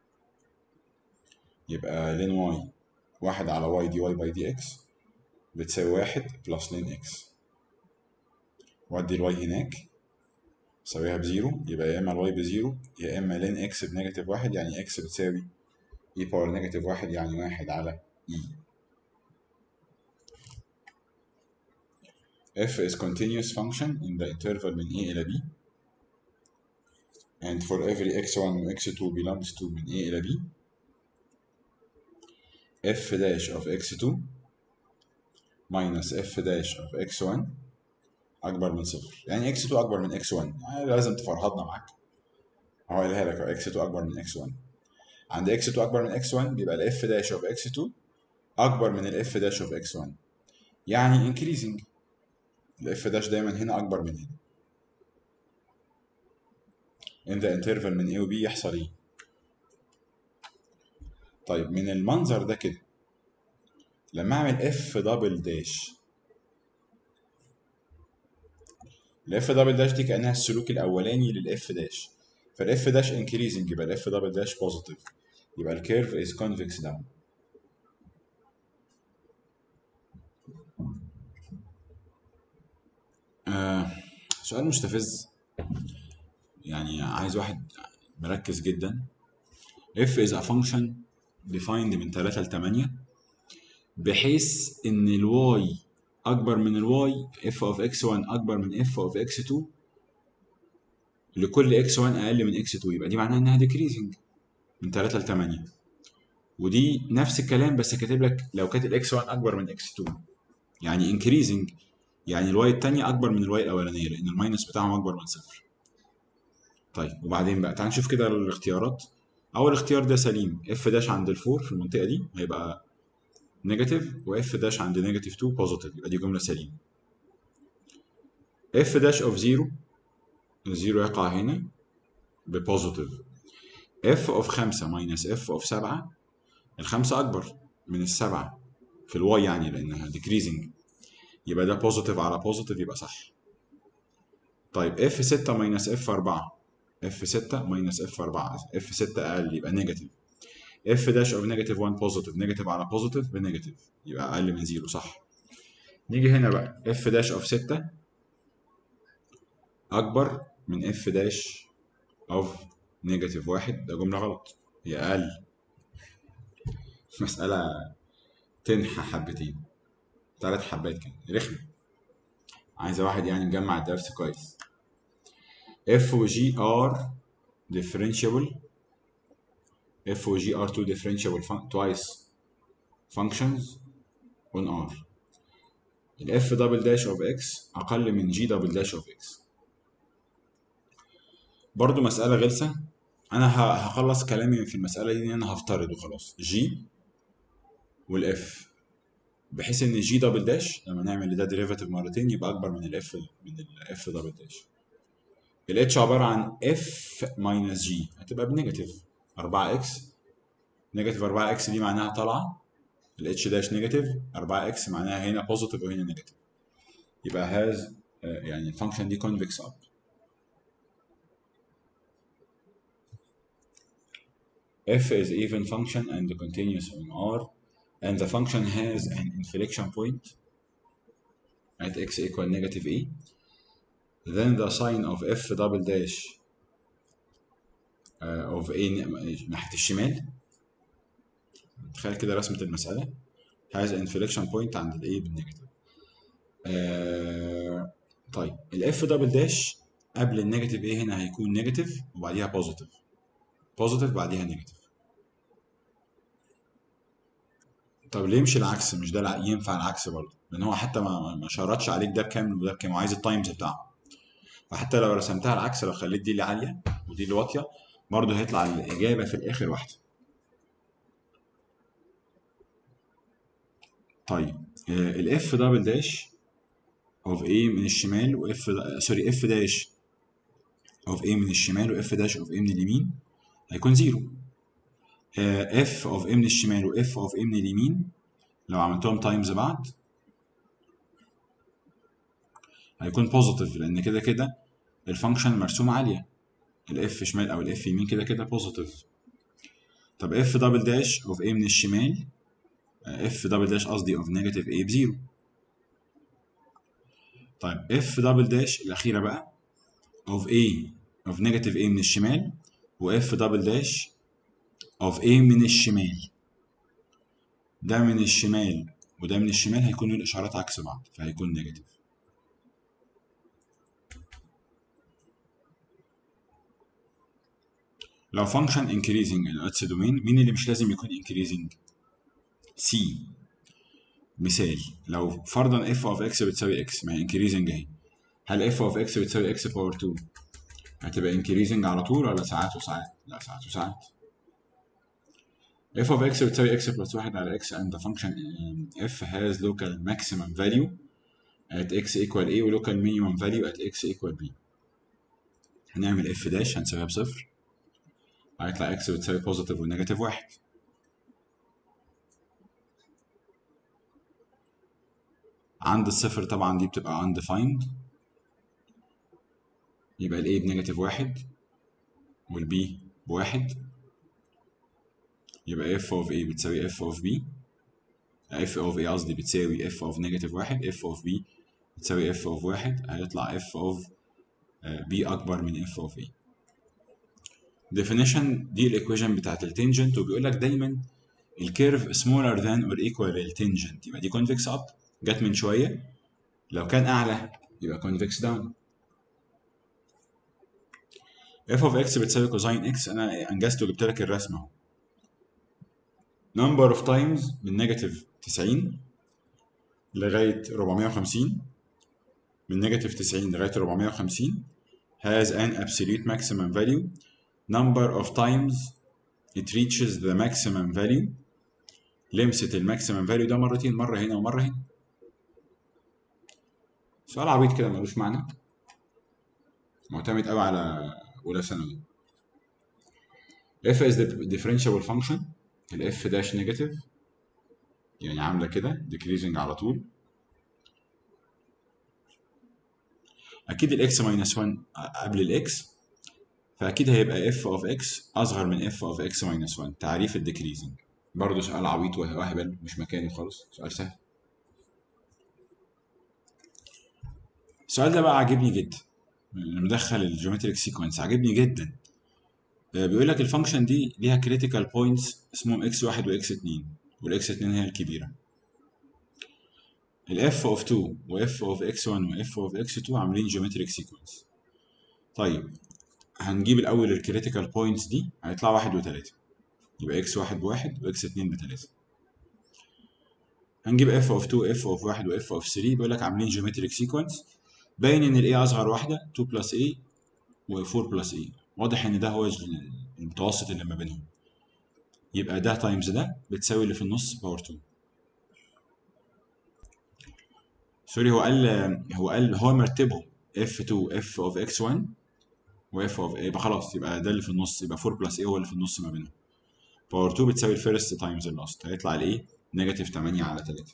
يبقى لين واي واحد على واي دي واي باي دي اكس بتساوي واحد بلس لين اكس وادي الواي هناك ساويها بزيرو يبقى يا اما الواي بزيرو يا اما لين اكس بنيجاتيف واحد يعني اكس بتساوي اي باور نيجاتيف واحد يعني واحد على اي f is continuous function in the interval من a إلى b and for every x1 و x2 belongs to من a إلى b f dash of x2 minus f dash of x1 أكبر من صفر يعني x2 أكبر من x1 يعني لازم تفرهدنا معاك هو قايلها لك أهو x2 أكبر من x1 عند x2 أكبر من x1 بيبقى ال f dash of x2 أكبر من ال f dash of x1 يعني increasing ال f dash دايما هنا أكبر من هنا in the interval من A و B يحصل إيه؟ طيب من المنظر ده كده لما أعمل F دبل داش ال F دبل داش دي كأنها السلوك الأولاني لل F داش فال F داش increasing يبقى ال F دبل داش positive يبقى ال curve is convex down آه سؤال مستفز يعني عايز واحد مركز جدا f is a function defined من 3 ل 8 بحيث ان الواي اكبر من الواي f of x1 اكبر من f of x2 لكل اكس 1 اقل من اكس 2 يبقى دي معناها انها ديكريزنج من 3 ل 8 ودي نفس الكلام بس كاتب لك لو كانت الاكس 1 اكبر من اكس 2 يعني انكريزنج يعني الواي الثانيه اكبر من الواي الاولانيه لان الماينس بتاعهم اكبر من صفر طيب وبعدين بقى تعال نشوف كده الاختيارات اول اختيار ده سليم اف داش عند الفور في المنطقه دي هيبقى نيجاتيف واف داش عند نيجاتيف 2 بوزيتيف يبقى دي جمله سليمه اف داش اوف 0 الزيرو يقع هنا ببوزيتيف اف اوف 5 ماينس اف اوف 7 الخمسه اكبر من السبعه في الواي يعني لانها ديكريزنج يبقى ده بوزيتيف على بوزيتيف يبقى صح طيب اف 6 ماينس اف 4 اف 6 ماينس اف 4 اف 6 اقل يبقى نيجاتيف اف داش اوف نيجاتيف 1 بوزيتيف نيجاتيف على بوزيتيف بنيجاتيف يبقى اقل من زيرو صح نيجي هنا بقى اف داش اوف 6 اكبر من اف داش اوف نيجاتيف 1 ده جمله غلط هي اقل مساله تنحى حبتين ثلاث حبات كده رخمه عايزه واحد يعني مجمع الدرس كويس اف و جي ار differentiable f و g are two differentiable fun twice functions on r ال f double dash of x أقل من g double dash of x برضو مسألة غلسة أنا ه- هخلص كلامي في المسألة دي إن أنا هفترض وخلاص g وال f بحيث إن g double dash لما نعمل ده derivative مرتين يبقى أكبر من ال f من ال f double dash ال h عبارة عن f minus g هتبقى بنيجاتيف 4x نيجاتيف 4x دي معناها طالعة ال h داش نيجاتيف 4x معناها هنا بوزيتيف وهنا نيجاتيف يبقى هاز يعني الفانكشن دي convex up f is even function and continuous on R and the function has an inflection point at x equal negative e then the sign of f double dash uh, of a ناحية الشمال تخيل كده رسمة المسألة has an inflection point عند ال a بالنيجاتيف آه طيب ال f double dash قبل النيجاتيف a هنا هيكون نيجاتيف وبعديها بوزيتيف بوزيتيف بعديها نيجاتيف طب ليه مش العكس مش ده الع- ينفع العكس برضه لان هو حتى ما ما شرطش عليك ده بكام وده بكام وعايز التايمز بتاعه فحتى لو رسمتها العكس لو خليت دي اللي عاليه ودي اللي واطيه برضه هيطلع الاجابه في الاخر واحده طيب الاف دبل داش اوف ايه من الشمال واف سوري اف داش اوف ايه من الشمال واف داش اوف ايه من اليمين هيكون زيرو اف اوف ايه من الشمال واف اوف ايه من اليمين لو عملتهم تايمز بعض هيكون بوزيتيف لان كده كده الفانكشن مرسومه عاليه الاف شمال او الاف يمين كده كده بوزيتيف طب اف دبل داش اوف ايه من الشمال اف دبل داش قصدي اوف نيجاتيف ايه بزيرو طيب اف دبل داش الاخيره بقى اوف ايه اوف نيجاتيف ايه من الشمال واف دبل داش اوف ايه من الشمال ده من الشمال وده من الشمال هيكونوا الاشارات عكس بعض فهيكون نيجاتيف لو فانكشن انكريزنج ان اتس دومين مين اللي مش لازم يكون انكريزنج سي مثال لو فرضا اف اوف اكس بتساوي اكس ما هي انكريزنج اهي هل اف اوف اكس بتساوي اكس باور 2 هتبقى انكريزنج على طول ولا ساعات وساعات لا ساعات وساعات f of x بتساوي x plus 1 على x and the function um, f has local maximum value at x equal a و local minimum value at x equal b هنعمل f داش هنساويها بصفر هيطلع x بتساوي positive ونيجاتيف واحد عند الصفر طبعا دي بتبقى undefined يبقى ال a بنيجاتيف واحد وال b بواحد يبقى f of a بتساوي f of b f of a قصدي بتساوي f of نيجاتيف واحد f of b بتساوي f of واحد هيطلع f of b أكبر من f of a definition دي الايكويشن بتاعت التنجنت وبيقول لك دايما الكيرف smaller than or equal للتنجنت يبقى دي convex up جت من شوية لو كان أعلى يبقى convex down اف اوف اكس بتساوي كوزين اكس انا انجزت وجبت لك الرسمه اهو نمبر اوف تايمز من نيجاتيف 90 لغايه 450 من نيجاتيف 90 لغايه 450 has an absolute maximum value number of times it reaches the maximum value لمست الماكسيمم فاليو ده مرتين مره هنا ومره هنا سؤال عبيط كده ملوش معنى معتمد قوي على اولى ثانوي f is the differentiable function ال f dash negative يعني عامله كده decreasing على طول اكيد الاكس ماينس 1 قبل الاكس فاكيد هيبقى اف اوف اكس اصغر من اف اوف اكس ماينس 1 تعريف الديكريزنج برضه سؤال عبيط وهبل مش مكاني خالص سؤال سهل السؤال ده بقى عاجبني جدا مدخل الجيومتريك سيكونس عاجبني جدا بيقول لك الفانكشن دي ليها كريتيكال بوينتس اسمهم اكس 1 واكس 2 والاكس 2 هي الكبيره الاف اوف 2 واف اوف اكس 1 واف اوف اكس 2 عاملين جيومتريك سيكونس طيب هنجيب الاول الكريتيكال بوينتس دي هيطلع واحد وتلاتة يبقى اكس واحد بواحد واكس اتنين بتلاتة هنجيب اف اوف 2 اف اوف واحد واف اوف 3 بيقول لك عاملين جيومتريك سيكونس باين ان الاي اصغر واحده 2 بلس اي و4 بلس اي واضح ان ده هو المتوسط اللي ما بينهم يبقى ده تايمز ده بتساوي اللي في النص باور 2 سوري هو قال هو قال هو مرتبهم f2 f of x1 و f of يبقى خلاص يبقى ده اللي في النص يبقى 4 بلس a هو اللي في النص ما بينهم باور 2 بتساوي الفيرست تايمز اللاست هيطلع الايه نيجاتيف 8 على 3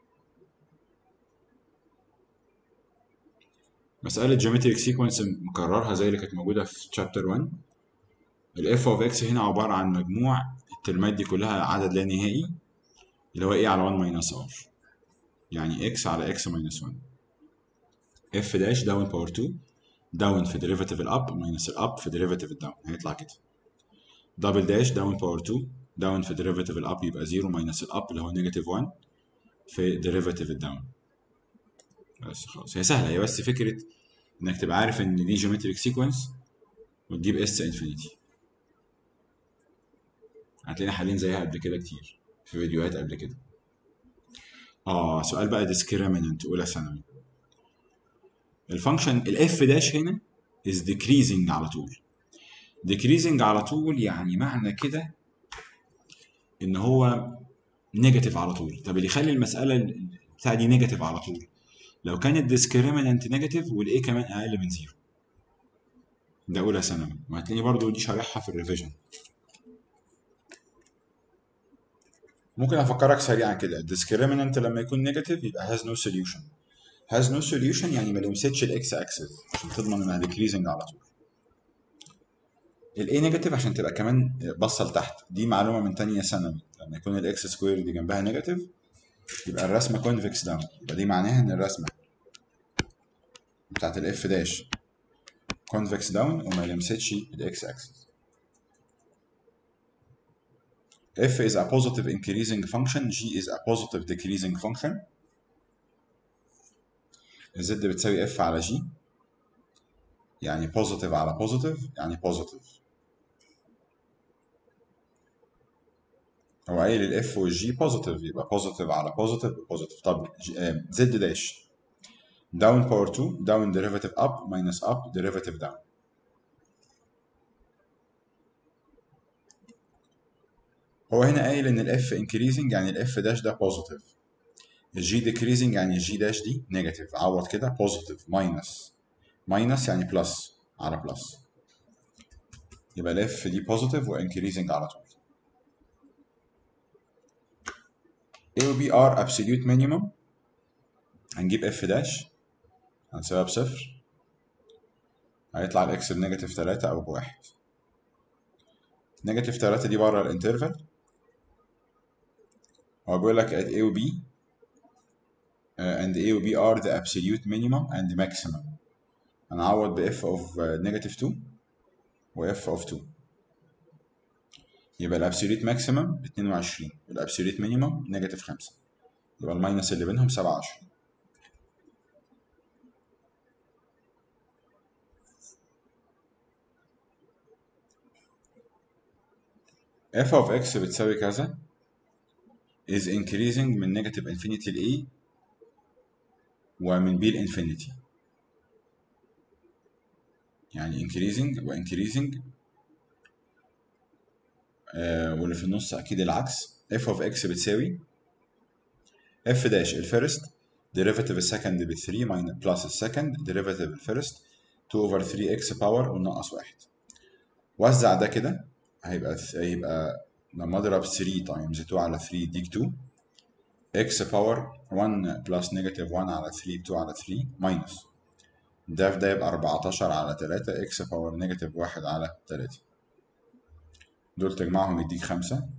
مسألة جيومتريك سيكونس مكررها زي اللي كانت موجودة في شابتر 1 الاف اوف اكس هنا عبارة عن مجموع الترمات دي كلها عدد لا نهائي اللي هو ايه على 1 ماينس ار يعني x على x minus 1 f داش داون باور 2 داون في ديريفاتيف الاب ماينس الاب في ديريفاتيف الداون هيطلع كده دبل داش داون باور 2 داون في ديريفاتيف الاب يبقى 0 ماينس الاب اللي هو نيجاتيف 1 في ديريفاتيف الداون بس خلاص هي سهله هي بس فكره انك تبقى عارف ان دي جيومتريك سيكونس وتجيب اس انفينيتي هتلاقينا حالين زيها قبل كده كتير في فيديوهات قبل كده اه سؤال بقى discriminant اولى ثانوي الفانكشن الاف داش هنا is decreasing على طول decreasing على طول يعني معنى كده ان هو نيجاتيف على طول طب اللي يخلي المساله بتاع دي نيجاتيف على طول لو كانت discriminant نيجاتيف والايه كمان اقل من زيرو ده اولى ثانوي وهتلاقيني برضو دي شارحها في الريفيجن ممكن افكرك سريعا كده الديسكريمنت لما يكون نيجاتيف يبقى has no solution has no solution يعني ما لمستش الاكس اكسس عشان تضمن انها decreasing على طول الاي نيجاتيف عشان تبقى كمان باصه لتحت دي معلومه من تانية ثانوي لما يكون الاكس سكوير دي جنبها نيجاتيف يبقى الرسمه كونفكس داون يبقى دي معناها ان الرسمه بتاعت الاف داش كونفكس داون وما لمستش الاكس اكسس f is a positive increasing function g is a positive decreasing function z بتساوي f على g يعني positive على positive يعني positive هو قايل الاف والجي positive يبقى positive على positive positive طب z داش down power 2 down derivative up minus up derivative down هو هنا قايل ان الاف increasing يعني الاف داش ده positive الجي decreasing يعني الجي داش دي negative عوض كده positive minus minus يعني plus على plus يبقى الاف دي positive و increasing على طول A و B are absolute minimum هنجيب اف داش هنساويها بصفر هيطلع الاكس بنيجاتيف 3 او بواحد نيجاتيف 3 دي بره الانترفال هو بيقول لك at A و B uh, and A و B are the absolute minimum and maximum هنعوض ب f of uh, negative 2 و f of 2 يبقى الابسوليت ماكسيمم ب 22 والابسوليت مينيمم نيجاتيف 5 يبقى الماينس اللي بينهم 27 f of x بتساوي كذا is increasing من negative infinity ل a ومن b ل infinity يعني increasing و increasing آه واللي في النص اكيد العكس f of x بتساوي f داش الفيرست derivative السكند ب 3 minus plus السكند derivative الفيرست 2 over 3x باور وناقص واحد وزع ده كده هيبقى هيبقى لما اضرب 3 تايمز 2 على 3 يديك 2 x باور 1 بلس نيجاتيف 1 على 3 2 على 3 ماينس ده في ده يبقى 14 على 3 x باور نيجاتيف 1 على 3 دول تجمعهم يديك 5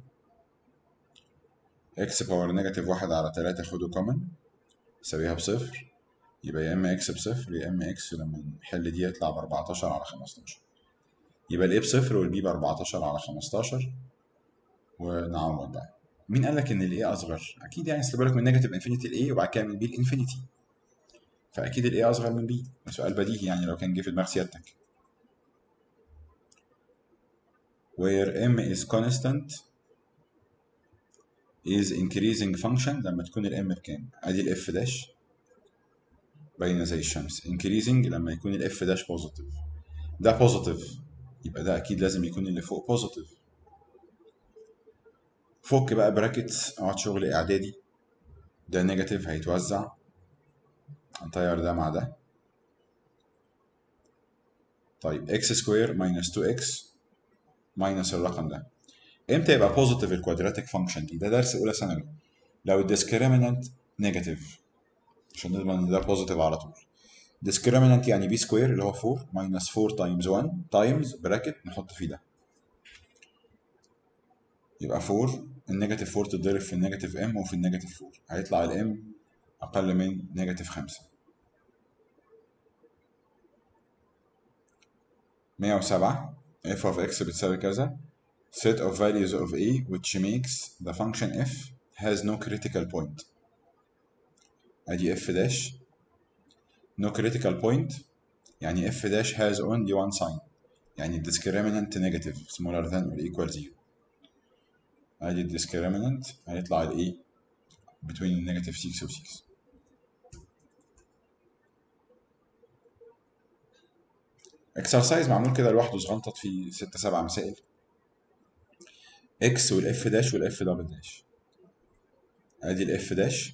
x باور نيجاتيف 1 على 3 خده كومن سويها بصفر يبقى يا اما x بصفر يا اما x لما نحل دي يطلع ب 14 على 15 يبقى الايه بصفر والبي ب 14 على 15 ونعوض بقى مين قال لك ان الايه اصغر؟ اكيد يعني اصل بالك من نيجاتيف انفينيتي الايه وبعد كده من بي الانفينيتي فاكيد الايه اصغر من بي سؤال بديهي يعني لو كان جه في دماغ سيادتك where m is constant is increasing function لما تكون الام بكام ادي الاف داش باينه زي الشمس increasing لما يكون الاف داش بوزيتيف ده بوزيتيف يبقى ده اكيد لازم يكون اللي فوق بوزيتيف فك بقى براكتس اقعد شغل اعدادي ده نيجاتيف هيتوزع هنطير ده مع ده طيب اكس سكوير ماينس 2 اكس ماينس الرقم ده امتى يبقى بوزيتيف الكوادراتيك فانكشن دي ده درس اولى ثانوي لو الديسكريمنت نيجاتيف عشان نضمن ان ده بوزيتيف على طول discriminant يعني بي سكوير اللي هو 4 ماينس 4 تايمز 1 تايمز براكت نحط فيه ده يبقى 4 النيجاتيف 4 تتضرب في النيجاتيف ام وفي النيجاتيف 4 هيطلع الام اقل من نيجاتيف 5 107 f of x بتساوي كذا set of values of a which makes the function f has no critical point ادي f dash no critical point يعني f dash has only one sign يعني discriminant negative smaller than or equal 0 ادي discriminant هيطلع الايه between negative 6 و 6 exercise معمول كده لوحده صغنطط في 6 7 مسائل x والاف داش والاف دبل داش ادي الاف داش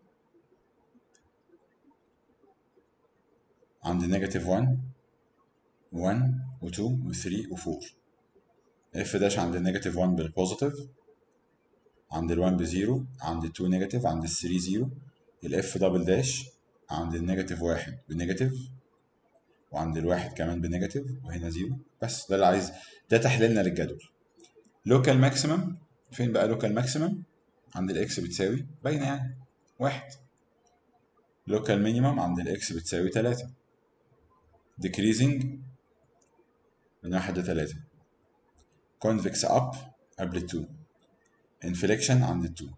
عند نيجاتيف 1 1 و2 و3 و4 اف داش عند النيجاتيف 1 بالبوزيتيف عند ال1 بزيرو عند ال2 نيجاتيف عند ال3 زيرو الاف دبل داش عند النيجاتيف 1 بنيجاتيف وعند الواحد كمان بنيجاتيف وهنا زيرو بس ده اللي عايز ده تحليلنا للجدول لوكال ماكسيمم فين بقى لوكال ماكسيمم عند الاكس بتساوي باينه يعني واحد لوكال مينيمم عند الاكس بتساوي 3 decreasing من واحد لتلاتة convex up قبل التو inflection عند التو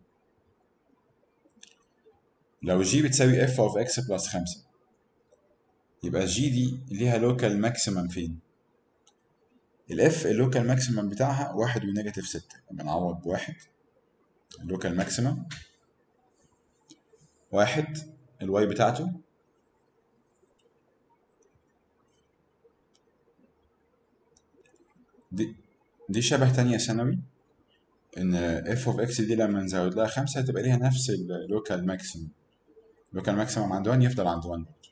لو جي بتساوي f of x بلس خمسة يبقى الجي دي ليها لوكال ماكسيمم فين؟ الاف اللوكال ماكسيمم بتاعها واحد ونيجاتيف ستة يبقى نعوض بواحد اللوكال ماكسيمم واحد الواي بتاعته دي دي شبه تانية ثانوي ان اف اوف اكس دي لما نزود لها خمسة هتبقى ليها نفس اللوكال ماكسيمم اللوكال ماكسيمم عند 1 يفضل عند 1 برضه